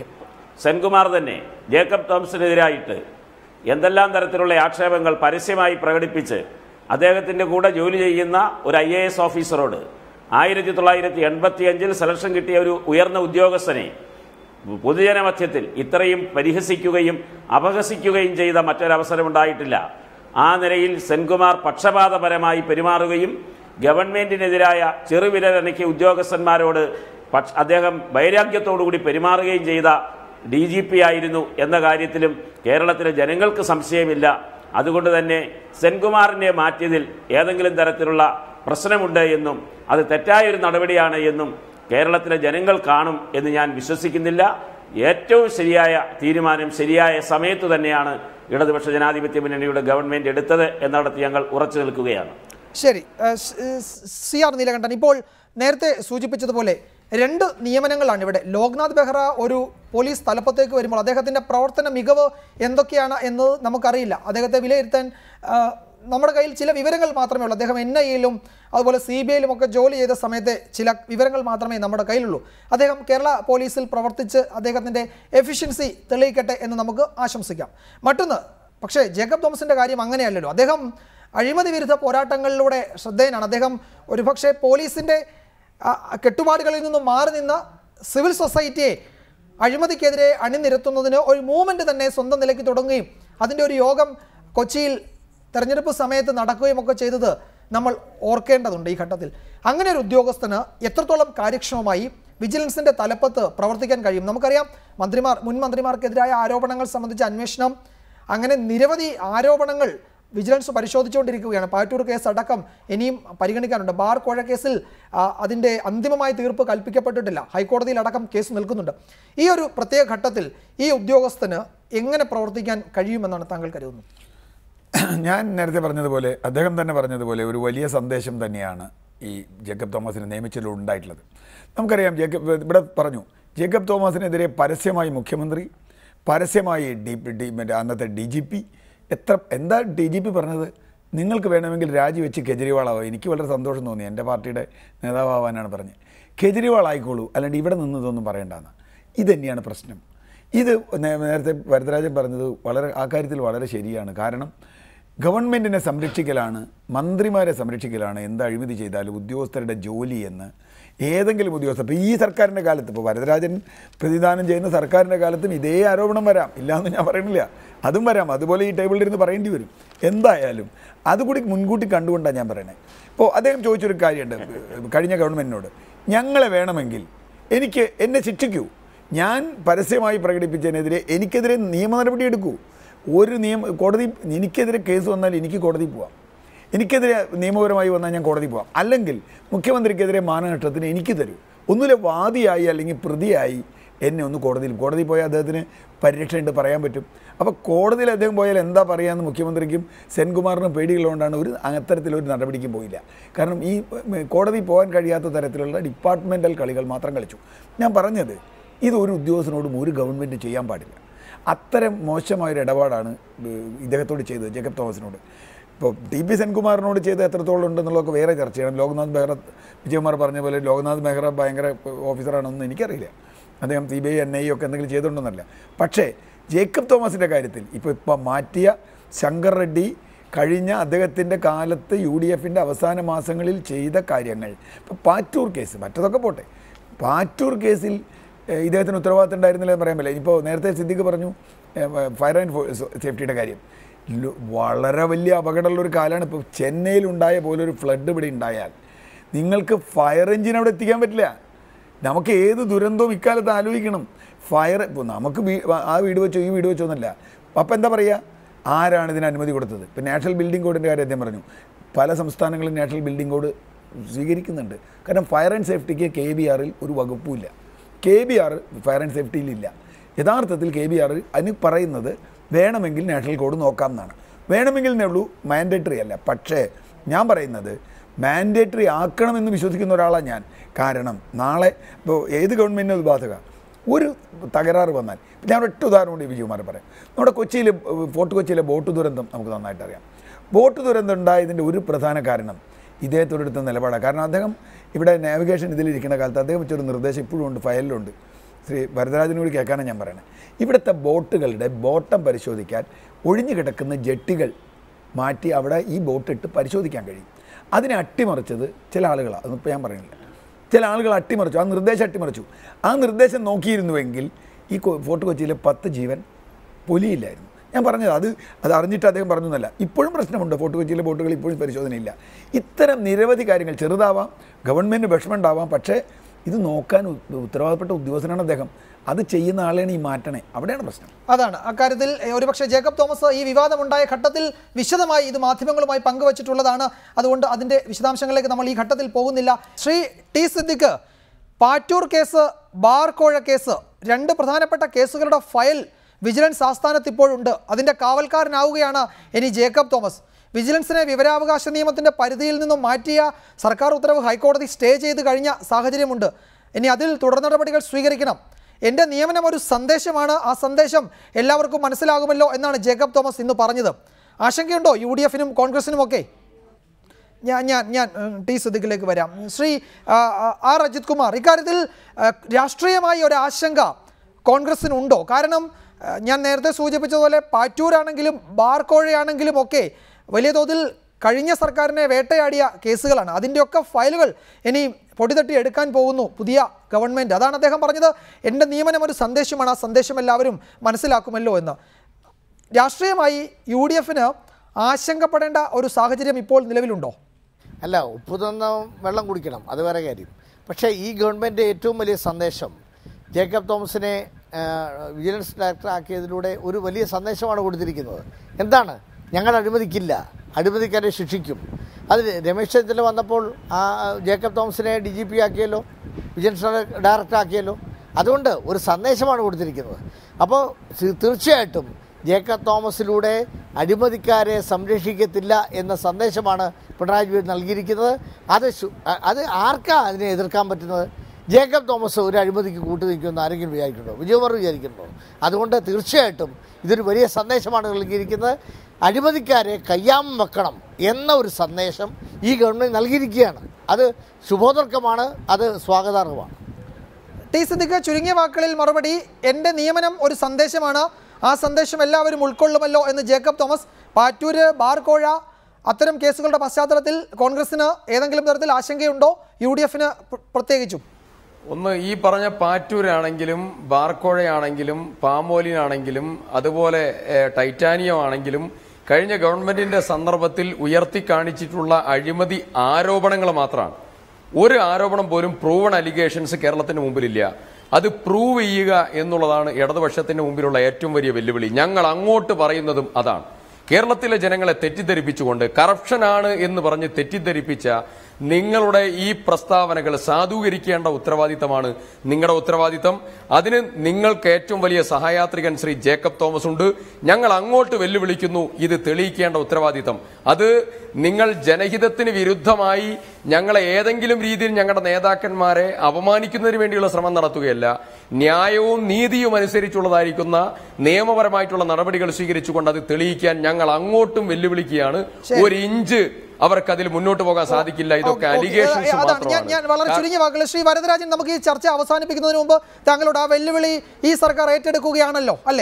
സെൻകുമാർ തന്നെ ജേക്കബ് തോമസിനെതിരായിട്ട് എന്തെല്ലാം തരത്തിലുള്ള ആക്ഷേപങ്ങൾ പരസ്യമായി പ്രകടിപ്പിച്ച് അദ്ദേഹത്തിൻ്റെ കൂടെ ജോലി ചെയ്യുന്ന ഒരു ഐ എ എസ് ഓഫീസറോട് ആയിരത്തി തൊള്ളായിരത്തി എൺപത്തി അഞ്ചിൽ സെലക്ഷൻ കിട്ടിയ ഒരു ഉയർന്ന ഉദ്യോഗസ്ഥനെ പൊതുജനമധ്യത്തിൽ ഇത്രയും പരിഹസിക്കുകയും അപഹസിക്കുകയും ചെയ്ത മറ്റൊരവസരമുണ്ടായിട്ടില്ല ആ നിലയിൽ സെൻകുമാർ പക്ഷപാതപരമായി പെരുമാറുകയും ഗവൺമെന്റിനെതിരായ ചെറുവിരലനക്കിയ ഉദ്യോഗസ്ഥന്മാരോട് പക്ഷ അദ്ദേഹം വൈരാഗ്യത്തോടുകൂടി പെരുമാറുകയും ചെയ്ത ഡി ജി പി ആയിരുന്നു എന്ന കാര്യത്തിലും കേരളത്തിലെ ജനങ്ങൾക്ക് സംശയമില്ല അതുകൊണ്ട് തന്നെ സെൻകുമാറിനെ മാറ്റിയതിൽ ഏതെങ്കിലും തരത്തിലുള്ള പ്രശ്നമുണ്ട് എന്നും അത് തെറ്റായൊരു നടപടിയാണ് എന്നും കേരളത്തിലെ ജനങ്ങൾ കാണും എന്ന് ഞാൻ വിശ്വസിക്കുന്നില്ല ഏറ്റവും ശരിയായ തീരുമാനം ശരിയായ സമയത്ത് തന്നെയാണ് ഇടതുപക്ഷ ജനാധിപത്യ മുന്നണിയുടെ ഗവൺമെന്റ് എടുത്തത് എന്നിടത്ത് ഞങ്ങൾ ഉറച്ചു നിൽക്കുകയാണ് ശരി ഏഹ് സ്- ഏഹ് സി ആർ നീലകണ്ഠൻ ഇപ്പോൾ നേരത്തെ സൂചിപ്പിച്ചതുപോലെ രണ്ട് നിയമനങ്ങളാണ് ഇവിടെ ലോക്നാഥ് ബെഹ്റ ഒരു പോലീസ് തലപ്പത്തേക്ക് വരുമ്പോൾ അദ്ദേഹത്തിൻ്റെ പ്രവർത്തന മികവ് എന്തൊക്കെയാണ് എന്ന് നമുക്കറിയില്ല അദ്ദേഹത്തെ വിലയിരുത്താൻ ആ, നമ്മുടെ കയ്യിൽ ചില വിവരങ്ങൾ മാത്രമേ ഉള്ളൂ അദ്ദേഹം എൻ ഐ എയിലും അതുപോലെ സി ബി ഐയിലും ഒക്കെ ജോലി ചെയ്ത സമയത്തെ ചില വിവരങ്ങൾ മാത്രമേ നമ്മുടെ കയ്യിലുള്ളൂ അദ്ദേഹം കേരള പോലീസിൽ പ്രവർത്തിച്ച് അദ്ദേഹത്തിൻ്റെ എഫിഷ്യൻസി തെളിയിക്കട്ടെ എന്ന് നമുക്ക് ആശംസിക്കാം മറ്റൊന്ന് പക്ഷേ ജേക്കബ് തോമസിൻ്റെ കാര്യം അങ്ങനെയല്ലല്ലോ അദ്ദേഹം അഴിമതി വിരുദ്ധ പോരാട്ടങ്ങളിലൂടെ ശ്രദ്ധേയനാണ് അദ്ദേഹം ഒരുപക്ഷെ പോലീസിൻ്റെ ആ, കെട്ടുപാടുകളിൽ നിന്നും മാറി നിന്ന സിവിൽ സൊസൈറ്റിയെ അഴിമതിക്കെതിരെ അണിനിരത്തുന്നതിന് ഒരു മൂവ്മെൻറ്റ് തന്നെ സ്വന്തം നിലയ്ക്ക് തുടങ്ങുകയും അതിൻ്റെ ഒരു യോഗം കൊച്ചിയിൽ തെരഞ്ഞെടുപ്പ് സമയത്ത് നടക്കുകയും ഒക്കെ ചെയ്തത് നമ്മൾ ഓർക്കേണ്ടതുണ്ട് ഈ ഘട്ടത്തിൽ അങ്ങനെ ഒരു ഉദ്യോഗസ്ഥന് എത്രത്തോളം കാര്യക്ഷമമായി വിജിലൻസിൻ്റെ തലപ്പത്ത് പ്രവർത്തിക്കാൻ കഴിയും നമുക്കറിയാം മന്ത്രിമാർ മുൻ മന്ത്രിമാർക്കെതിരായ ആരോപണങ്ങൾ സംബന്ധിച്ച അന്വേഷണം അങ്ങനെ നിരവധി ആരോപണങ്ങൾ വിജിലൻസ് പരിശോധിച്ചുകൊണ്ടിരിക്കുകയാണ് പാറ്റൂർ കേസ് അടക്കം ഇനിയും പരിഗണിക്കാനുണ്ട് ബാർ കോഴ കേസിൽ ആ, അതിൻ്റെ അന്തിമമായ തീർപ്പ് കൽപ്പിക്കപ്പെട്ടിട്ടില്ല ഹൈക്കോടതിയിൽ അടക്കം കേസ് നിൽക്കുന്നുണ്ട് ഈ ഒരു പ്രത്യേക ഘട്ടത്തിൽ ഈ ഉദ്യോഗസ്ഥന് എങ്ങനെ പ്രവർത്തിക്കാൻ കഴിയുമെന്നാണ് താങ്കൾ കരുതുന്നത് ഞാൻ നേരത്തെ പറഞ്ഞതുപോലെ അദ്ദേഹം തന്നെ പറഞ്ഞതുപോലെ ഒരു വലിയ സന്ദേശം തന്നെയാണ് ഈ ജേക്കബ് തോമസിനെ നിയമിച്ചതിൽ ഉണ്ടായിട്ടുള്ളത് നമുക്കറിയാം ജേക്കബ് ഇവിടെ പറഞ്ഞു ജേക്കബ് തോമസിനെതിരെ പരസ്യമായി മുഖ്യമന്ത്രി പരസ്യമായി ഡി ഡി മറ്റേ അന്നത്തെ ഡി ജി പി എത്ര എന്താ ഡി ജി പി പറഞ്ഞത് നിങ്ങൾക്ക് വേണമെങ്കിൽ രാജിവെച്ച് കെജ്രിവാളാവോ എനിക്ക് വളരെ സന്തോഷം തോന്നി എൻ്റെ പാർട്ടിയുടെ നേതാവാകാനാണ് പറഞ്ഞത് കെജ്രിവാൾ ആയിക്കോളൂ അല്ലാണ്ട് ഇവിടെ നിന്നതൊന്നും പറയണ്ടെന്ന് ഇത് തന്നെയാണ് പ്രശ്നം ഇത് നേ- നേരത്തെ വരദരാജൻ പറഞ്ഞത് വളരെ ആ കാര്യത്തിൽ വളരെ ശരിയാണ് കാരണം ഗവൺമെൻറ്റിനെ സംരക്ഷിക്കലാണ് മന്ത്രിമാരെ സംരക്ഷിക്കലാണ് എന്ത് അഴിമതി ചെയ്താലും ഉദ്യോഗസ്ഥരുടെ ജോലി എന്ന് ഏതെങ്കിലും ഉദ്യോഗസ്ഥർ ഇപ്പോൾ ഈ സർക്കാരിൻ്റെ കാലത്ത് ഇപ്പോൾ വരദരാജൻ പ്രതിദാനം ചെയ്യുന്ന സർക്കാരിൻ്റെ കാലത്തും ഇതേ ആരോപണം വരാം ഇല്ലയെന്ന് ഞാൻ പറയുന്നില്ല അതും വരാം അതുപോലെ ഈ ടേബിളിൽ ഇരുന്ന് പറയേണ്ടി വരും എന്തായാലും അതുകൂടി മുൻകൂട്ടി കണ്ടുകൊണ്ടാണ് ഞാൻ പറയണത് ഇപ്പോൾ അദ്ദേഹം ചോദിച്ചൊരു കാര്യമുണ്ട് കഴിഞ്ഞ ഗവൺമെൻറ്റിനോട് ഞങ്ങളെ വേണമെങ്കിൽ എനിക്ക് എന്നെ ശിക്ഷിക്കൂ ഞാൻ പരസ്യമായി പ്രകടിപ്പിച്ചതിനെതിരെ എനിക്കെതിരെ നിയമ നടപടി എടുക്കൂ ഒരു നിയമ കോടതി എനിക്കെതിരെ കേസ് വന്നാൽ എനിക്ക് കോടതി പോവാം എനിക്കെതിരെ നിയമപരമായി വന്നാൽ ഞാൻ കോടതി പോവാം അല്ലെങ്കിൽ മുഖ്യമന്ത്രിക്കെതിരെ മാനനഷ്ടത്തിന് എനിക്ക് തരൂ ഒന്നുമില്ല വാദിയായി അല്ലെങ്കിൽ പ്രതിയായി എന്നെ ഒന്ന് കോടതിയിൽ കോടതി പോയാൽ അദ്ദേഹത്തിന് പരിരക്ഷയുണ്ട് പറയാൻ പറ്റും അപ്പോൾ കോടതിയിൽ അദ്ദേഹം പോയാൽ എന്താ പറയാമെന്ന് മുഖ്യമന്ത്രിക്കും സെൻകുമാറിനും പേടികളുകൊണ്ടാണ് ഒരു അത്തരത്തിലൊരു നടപടിക്കും പോയില്ല കാരണം ഈ ഉം, കോടതി പോകാൻ കഴിയാത്ത തരത്തിലുള്ള ഡിപ്പാർട്ട്മെൻറ്റൽ കളികൾ മാത്രം കളിച്ചു ഞാൻ പറഞ്ഞത് ഇത് ഒരു ഉദ്യോഗസ്ഥനോടും ഒരു ഗവൺമെൻറ് ചെയ്യാൻ പാടില്ല അത്തരം മോശമായൊരു ഇടപാടാണ് ഏഹ്, ഇദ്ദേഹത്തോട് ചെയ്തത് ജേക്കബ് തോമസിനോട് ഇപ്പോൾ ടി പി സെൻകുമാറിനോട് ചെയ്ത് എത്രത്തോളം ഉണ്ടെന്നുള്ളതൊക്കെ വേറെ ചർച്ചയാണ് ലോക്നാഥ് ബെഹ്റ വിജയകുമാർ പറഞ്ഞ പോലെ ലോക്നാഥ് ബെഹ്റ ഭയങ്കര ഓഫീസറാണെന്ന് എനിക്കറിയില്ല അദ്ദേഹം C B I N I ഒക്കെ എന്തെങ്കിലും ചെയ്തിട്ടുണ്ടെന്നല്ല പക്ഷേ ജേക്കബ് തോമസിൻ്റെ കാര്യത്തിൽ ഇപ്പോൾ ഇപ്പം മാറ്റിയ ശങ്കർ റെഡ്ഡി കഴിഞ്ഞ അദ്ദേഹത്തിൻ്റെ കാലത്ത് യു ഡി എഫിൻ്റെ അവസാന മാസങ്ങളിൽ ചെയ്ത കാര്യങ്ങൾ ഇപ്പോൾ പാറ്റൂർ കേസ് മറ്റതൊക്കെ പോട്ടെ പാറ്റൂർ കേസിൽ ഏഹ്, ഇദ്ദേഹത്തിന് ഉത്തരവാദിത്തം ഉണ്ടായിരുന്നില്ല എന്ന് പറയാൻ പറ്റില്ല ഇപ്പോൾ നേരത്തെ സിദ്ദിഖ് പറഞ്ഞു ഏഹ്, ഫയർ ആൻഡ് ഫോ- സേഫ്റ്റിയുടെ കാര്യം ലു- വളരെ വലിയ അപകടമുള്ള ഒരു കാലമാണ് ഇപ്പോൾ ചെന്നൈയിലുണ്ടായ പോലെ ഒരു ഫ്ലഡ് ഇവിടെ ഉണ്ടായാൽ നിങ്ങൾക്ക് ഫയർ എഞ്ചിൻ അവിടെ എത്തിക്കാൻ പറ്റില്ല നമുക്ക് ഏത് ദുരന്തവും ഇക്കാലത്ത് ആലോചിക്കണം ഫയർ ഇപ്പോൾ നമുക്ക് വീ- ആ വീട് വെച്ചോ ഈ വീട് വെച്ചോ എന്നല്ല അപ്പം എന്താ പറയുക ആരാണ് ഇതിന് അനുമതി കൊടുത്തത് ഇപ്പം നാഷണൽ ബിൽഡിംഗ് കോഡിൻ്റെ കാര്യം അദ്ദേഹം പറഞ്ഞു പല സംസ്ഥാനങ്ങളും നാഷണൽ ബിൽഡിംഗ് കോഡ് സ്വീകരിക്കുന്നുണ്ട് കാരണം ഫയർ ആൻഡ് സേഫ്റ്റിക്ക് കെ ബി ആറിൽ ഒരു വകുപ്പുമില്ല K B R fire and സേഫ്റ്റിയിലില്ല യഥാർത്ഥത്തിൽ കെ ബി ആർ അതിന് പറയുന്നത് വേണമെങ്കിൽ നാഷണൽ കോഡ് നോക്കാം എന്നാണ് വേണമെങ്കിൽ എന്നേ ഉള്ളൂ മാൻഡേറ്ററി അല്ല പക്ഷേ ഞാൻ പറയുന്നത് മാൻഡേറ്ററി ആക്കണമെന്ന് വിശ്വസിക്കുന്ന ഒരാളാണ് ഞാൻ കാരണം നാളെ ഇപ്പോൾ ഏത് ഗവൺമെൻറ്റിനും അത് ബാധക ഒരു തകരാറ് വന്നാൽ ഇപ്പം ഞാൻ ഒറ്റ ഉദാഹരണം കൊണ്ട് വിജയകുമാർ പറയാം നമ്മുടെ കൊച്ചിയിൽ ഫോർട്ട് കൊച്ചിയിലെ ബോട്ട് ദുരന്തം നമുക്ക് നന്നായിട്ട് അറിയാം ബോട്ട് ദുരന്തം ഉണ്ടായതിൻ്റെ ഒരു പ്രധാന കാരണം ഇദ്ദേഹത്തോട് എടുത്ത നിലപാടാണ് കാരണം അദ്ദേഹം ഇവിടെ നാവിഗേഷൻ ഇതിലിരിക്കുന്ന കാലത്ത് അദ്ദേഹം വെച്ചൊരു നിർദ്ദേശം ഇപ്പോഴും ഉണ്ട് ഫയലിലുണ്ട് ശ്രീ വരദരാജനോട് കേൾക്കാനാണ് ഞാൻ പറയുന്നത് ഇവിടുത്തെ ബോട്ടുകളുടെ ബോട്ടം പരിശോധിക്കാൻ ഒഴിഞ്ഞു കിടക്കുന്ന ജെട്ടികൾ മാറ്റി അവിടെ ഈ ബോട്ട് ഇട്ട് പരിശോധിക്കാൻ കഴിയും അതിനെ അട്ടിമറിച്ചത് ചില ആളുകളാണ് അതൊന്നും ഞാൻ പറയുന്നില്ല ചില ആളുകൾ അട്ടിമറിച്ചു ആ നിർദ്ദേശം അട്ടിമറിച്ചു ആ നിർദ്ദേശം നോക്കിയിരുന്നുവെങ്കിൽ ഈ കൊ- ഫോർട്ട് കൊച്ചിയിലെ പത്ത് ജീവൻ പൊലിയില്ലായിരുന്നു ഞാൻ പറഞ്ഞത് അത് അത് അറിഞ്ഞിട്ട് അദ്ദേഹം പറഞ്ഞു എന്നല്ല ഇപ്പോഴും പ്രശ്നമുണ്ട് ഫോർട്ട് കൊച്ചിയിലെ ബോട്ടുകൾ ഇപ്പോഴും പരിശോധനയില്ല ഇത്തരം നിരവധി കാര്യങ്ങൾ ചെറുതാവാം ഗവൺമെൻറ് വിഷമമുണ്ടാവാം പക്ഷേ ഇത് നോക്കാൻ ഉ- ഉത്തരവാദപ്പെട്ട ഉദ്യോഗസ്ഥനാണ് അദ്ദേഹം അത് ചെയ്യുന്ന ആളെയാണ് ഈ മാറ്റണേ അവിടെയാണ് പ്രശ്നം അതാണ് അക്കാര്യത്തിൽ എ, ഒരുപക്ഷെ ജേക്കബ് തോമസ് ഈ വിവാദമുണ്ടായ ഘട്ടത്തിൽ വിശദമായി ഇത് മാധ്യമങ്ങളുമായി പങ്കുവച്ചിട്ടുള്ളതാണ് അതുകൊണ്ട് അതിന്റെ വിശദാംശങ്ങളിലേക്ക് നമ്മൾ ഈ ഘട്ടത്തിൽ പോകുന്നില്ല ശ്രീ ടി സിദ്ദിഖ് പാറ്റൂർ കേസ് ബാർകോഴ കേസ് രണ്ട് പ്രധാനപ്പെട്ട കേസുകളുടെ ഫയൽ വിജിലൻസ് ആസ്ഥാനത്ത് ഇപ്പോഴുണ്ട് അതിന്റെ കാവൽക്കാരനാവുകയാണ് ഇനി ജേക്കബ് തോമസ് വിജിലൻസിനെ വിവരാവകാശ നിയമത്തിന്റെ പരിധിയിൽ നിന്നും മാറ്റിയ സർക്കാർ ഉത്തരവ് ഹൈക്കോടതി സ്റ്റേ ചെയ്ത് കഴിഞ്ഞ സാഹചര്യമുണ്ട് ഇനി അതിൽ തുടർ നടപടികൾ സ്വീകരിക്കണം എൻ്റെ നിയമനം ഒരു സന്ദേശമാണ് ആ സന്ദേശം എല്ലാവർക്കും മനസ്സിലാകുമല്ലോ എന്നാണ് ജേക്കബ് തോമസ് ഇന്ന് പറഞ്ഞത് ആശങ്കയുണ്ടോ യു ഡി എഫിനും കോൺഗ്രസിനും ഒക്കെ ഞാൻ ഞാൻ ഞാൻ ഉം, ടി സിദ്ദിഖിലേക്ക് വരാം ശ്രീ ആ, ആ, ആർ അജിത് കുമാർ ഇക്കാര്യത്തിൽ ആ, രാഷ്ട്രീയമായി ഒരു ആശങ്ക കോൺഗ്രസിനുണ്ടോ കാരണം ആ, ഞാൻ നേരത്തെ സൂചിപ്പിച്ചതുപോലെ പാറ്റൂരാണെങ്കിലും ബാർക്കോഴയാണെങ്കിലും ഒക്കെ വലിയ തോതിൽ കഴിഞ്ഞ സർക്കാരിനെ വേട്ടയാടിയ കേസുകളാണ് അതിൻ്റെയൊക്കെ ഫയലുകൾ ഇനി പൊടിതട്ടി എടുക്കാൻ പോകുന്നു പുതിയ ഗവൺമെൻറ് അതാണ് അദ്ദേഹം പറഞ്ഞത് എൻ്റെ നിയമനം ഒരു സന്ദേശമാണ് ആ സന്ദേശം എല്ലാവരും മനസ്സിലാക്കുമല്ലോ എന്ന് രാഷ്ട്രീയമായി യു ഡി എഫിന് ആശങ്കപ്പെടേണ്ട ഒരു സാഹചര്യം ഇപ്പോൾ നിലവിലുണ്ടോ അല്ല ഉപ്പ് തന്ന വെള്ളം കുടിക്കണം അത് വേറെ കാര്യം പക്ഷേ ഈ ഗവൺമെൻറ് ഏറ്റവും വലിയ സന്ദേശം ജേക്കബ് തോമസിനെ ആ, വിജിലൻസ് ഡയറക്ടർ ആക്കിയതിലൂടെ ഒരു വലിയ സന്ദേശമാണ് കൊടുത്തിരിക്കുന്നത് എന്താണ് ഞങ്ങൾ അനുവദിക്കില്ല അഴിമതിക്കാരെ ശിക്ഷിക്കും അത് രമേശ് ചെന്നിത്തല വന്നപ്പോൾ ആ ജേക്കബ് തോമസിനെ ഡി ജി പി ആക്കിയല്ലോ വിജിലൻസ് ഡയറക്ടർ ആക്കിയല്ലോ അതുകൊണ്ട് ഒരു സന്ദേശമാണ് കൊടുത്തിരിക്കുന്നത് അപ്പോൾ തീ- തീർച്ചയായിട്ടും ജേക്കബ് തോമസിലൂടെ അഴിമതിക്കാരെ സംരക്ഷിക്കത്തില്ല എന്ന സന്ദേശമാണ് പിണറായി വിജയൻ നൽകിയിരിക്കുന്നത് അത് ശു- അ- അത് ആർക്കാ അതിനെ എതിർക്കാൻ പറ്റുന്നത് ജേക്കബ് തോമസ് ഒരു അഴിമതിക്ക് കൂട്ടു നിൽക്കുമെന്ന് ആരെങ്കിലും വിചാരിക്കുന്നുണ്ടോ വിജയകുമാർ വിചാരിക്കുന്നുണ്ടോ അതുകൊണ്ട് തീർച്ചയായിട്ടും ഇതൊരു വലിയ സന്ദേശമാണ് നൽകിയിരിക്കുന്നത് അഴിമതിക്കാരെ കയ്യാമം വെക്കണം എന്ന ഒരു സന്ദേശം ഈ ഗവൺമെൻറ് നൽകിയിരിക്കുകയാണ് അത് ശുഭോദർക്കമാണ് അത് സ്വാഗതാർഹമാണ് ടി സിദ്ദിഖ് ചുരുങ്ങിയ വാക്കുകളിൽ മറുപടി എൻ്റെ നിയമനം ഒരു സന്ദേശമാണ് ആ സന്ദേശം എല്ലാവരും ഉൾക്കൊള്ളുമല്ലോ എന്ന് ജേക്കബ് തോമസ് പാറ്റൂര് ബാർകോഴ അത്തരം കേസുകളുടെ പശ്ചാത്തലത്തിൽ കോൺഗ്രസിന് ഏതെങ്കിലും തരത്തിൽ ആശങ്കയുണ്ടോ യു ഡി എഫിന് പ്രത്യേകിച്ചും ഒന്ന് ഈ പറഞ്ഞ പാറ്റൂരാണെങ്കിലും ബാർക്കോഴയാണെങ്കിലും പാമോലിനാണെങ്കിലും അതുപോലെ ഏഹ്, ടൈറ്റാനിയം ആണെങ്കിലും കഴിഞ്ഞ ഗവൺമെന്റിന്റെ സന്ദർഭത്തിൽ ഉയർത്തി കാണിച്ചിട്ടുള്ള അഴിമതി ആരോപണങ്ങൾ മാത്രമാണ് ഒരു ആരോപണം പോലും പ്രൂവൺ അലിഗേഷൻസ് കേരളത്തിന് മുമ്പിലില്ല അത് പ്രൂവ് ചെയ്യുക എന്നുള്ളതാണ് ഇടതുപക്ഷത്തിന്റെ മുമ്പിലുള്ള ഏറ്റവും വലിയ വെല്ലുവിളി ഞങ്ങൾ അങ്ങോട്ട് പറയുന്നതും അതാണ് കേരളത്തിലെ ജനങ്ങളെ തെറ്റിദ്ധരിപ്പിച്ചുകൊണ്ട് കറപ്ഷനാണ് എന്ന് പറഞ്ഞ് തെറ്റിദ്ധരിപ്പിച്ച നിങ്ങളുടെ ഈ പ്രസ്താവനകൾ സാധൂകരിക്കേണ്ട ഉത്തരവാദിത്തമാണ് നിങ്ങളുടെ ഉത്തരവാദിത്തം അതിന് നിങ്ങൾക്ക് ഏറ്റവും വലിയ സഹയാത്രികൻ ശ്രീ ജേക്കബ് തോമസ് ഉണ്ട് ഞങ്ങൾ അങ്ങോട്ട് വെല്ലുവിളിക്കുന്നു ഇത് തെളിയിക്കേണ്ട ഉത്തരവാദിത്തം അത് നിങ്ങൾ ജനഹിതത്തിന് വിരുദ്ധമായി ഞങ്ങളെ ഏതെങ്കിലും രീതിയിൽ ഞങ്ങളുടെ നേതാക്കന്മാരെ അപമാനിക്കുന്നതിന് വേണ്ടിയുള്ള ശ്രമം നടത്തുകയല്ല ന്യായവും നീതിയും അനുസരിച്ചുള്ളതായിരിക്കുന്ന നിയമപരമായിട്ടുള്ള നടപടികൾ സ്വീകരിച്ചുകൊണ്ട് അത് തെളിയിക്കാൻ ഞങ്ങൾ അങ്ങോട്ടും വെല്ലുവിളിക്കുകയാണ് ഒരു ഇഞ്ച് അവർക്ക് അതിൽ മുന്നോട്ട് പോകാൻ സാധിക്കില്ല ഇതൊക്കെ ഓക്കേ, ഓക്കേ. അലിഗേഷൻസ് അതാണ് ഞാൻ ഞാൻ വളരെ മാത്രമാണ് ചുരുങ്ങിയ വാക്കുകൾ ശ്രീ വരദരാജൻ നമുക്ക് ഈ ചർച്ച അവസാനിപ്പിക്കുന്നതിന് മുമ്പ് താങ്കളോട് ആ വെല്ലുവിളി ഈ സർക്കാർ ഏറ്റെടുക്കുകയാണല്ലോ അല്ലേ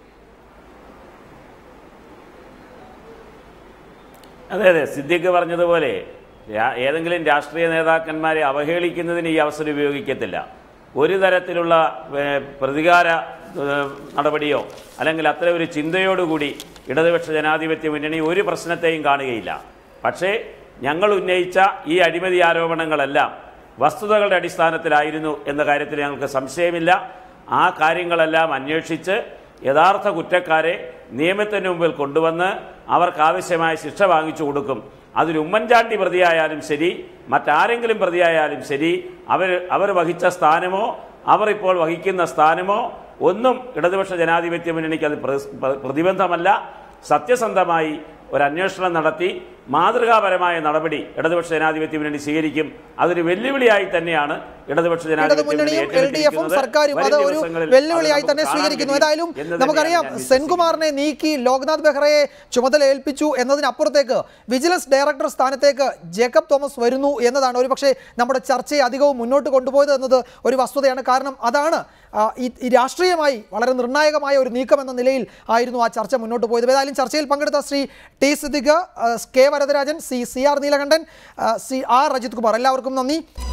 അതെ അതെ സിദ്ദിഖ് പറഞ്ഞതുപോലെ രാ- ഏതെങ്കിലും രാഷ്ട്രീയ നേതാക്കന്മാരെ അവഹേളിക്കുന്നതിന് ഈ അവസരം ഉപയോഗിക്കത്തില്ല ഒരു തരത്തിലുള്ള ഏഹ്, പ്രതികാര ഏഹ്, നടപടിയോ അല്ലെങ്കിൽ അത്തരം ഒരു ചിന്തയോടുകൂടി ഇടതുപക്ഷ ജനാധിപത്യ മുന്നണി ഒരു പ്രശ്നത്തെയും കാണുകയില്ല പക്ഷേ ഞങ്ങൾ ഉന്നയിച്ച ഈ അഴിമതി ആരോപണങ്ങളെല്ലാം വസ്തുതകളുടെ അടിസ്ഥാനത്തിലായിരുന്നു എന്ന കാര്യത്തിൽ ഞങ്ങൾക്ക് സംശയമില്ല ആ കാര്യങ്ങളെല്ലാം അന്വേഷിച്ച് യഥാർത്ഥ കുറ്റക്കാരെ നിയമത്തിന് മുമ്പിൽ കൊണ്ടുവന്ന് അവർക്ക് ആവശ്യമായ ശിക്ഷ വാങ്ങിച്ചു കൊടുക്കും അതിൽ ഉമ്മൻചാണ്ടി പ്രതിയായാലും ശരി മറ്റാരെങ്കിലും പ്രതിയായാലും ശരി അവർ അവർ വഹിച്ച സ്ഥാനമോ അവർ ഇപ്പോൾ വഹിക്കുന്ന സ്ഥാനമോ ഒന്നും ഇടതുപക്ഷ ജനാധിപത്യ മുന്നണിക്ക് അത് പ്ര- പ്ര- പ്രതിബന്ധമല്ല സത്യസന്ധമായി ഒരു അന്വേഷണം നടത്തി മാതൃകാപരമായ നടപടി ഇടതുപക്ഷ ജനാധിപത്യ മുന്നണി സ്വീകരിക്കും അതൊരു വെല്ലുവിളിയായി തന്നെയാണ് ഇടതുപക്ഷ ജനാധിപത്യ മുന്നണി ഇടതുമുന്നണിയും എൽ ഡി എഫും ഏറ്റെടുത്തിരിക്കുന്നത്. സർക്കാരും അത് വരും ഒരു ദിവസങ്ങളിൽ വെല്ലുവിളിയായി അത് തന്നെ നമുക്ക് സ്വീകരിക്കുന്നു കാണാൻ ഏതായാലും കഴിയും എന്ന് നമുക്കറിയാം തന്നെയാണ് ഞാൻ വിശ്വസിക്കുന്നത്. സെൻകുമാറിനെ നീക്കി ലോക്നാഥ് ബെഹ്റയെ ചുമതല ഏൽപ്പിച്ചു എന്നതിനപ്പുറത്തേക്ക് വിജിലൻസ് ഡയറക്ടർ സ്ഥാനത്തേക്ക് ജേക്കബ് തോമസ് വരുന്നു എന്നതാണ് ഒരുപക്ഷെ നമ്മുടെ ചർച്ചയെ അധികവും മുന്നോട്ട് കൊണ്ടുപോയത് എന്നത് ഒരു വസ്തുതയാണ് കാരണം അതാണ് ആ, ഈ ഈ രാഷ്ട്രീയമായി വളരെ നിർണായകമായ ഒരു നീക്കം എന്ന നിലയിൽ ആയിരുന്നു ആ ചർച്ച മുന്നോട്ട് പോയത് ഏതായാലും ചർച്ചയിൽ പങ്കെടുത്ത ശ്രീ ടി സിദ്ദിഖ് ആ, K Varadarajan C C R Neelakantan ആ, സി ആർ രജിത് കുമാർ എല്ലാവർക്കും നന്ദി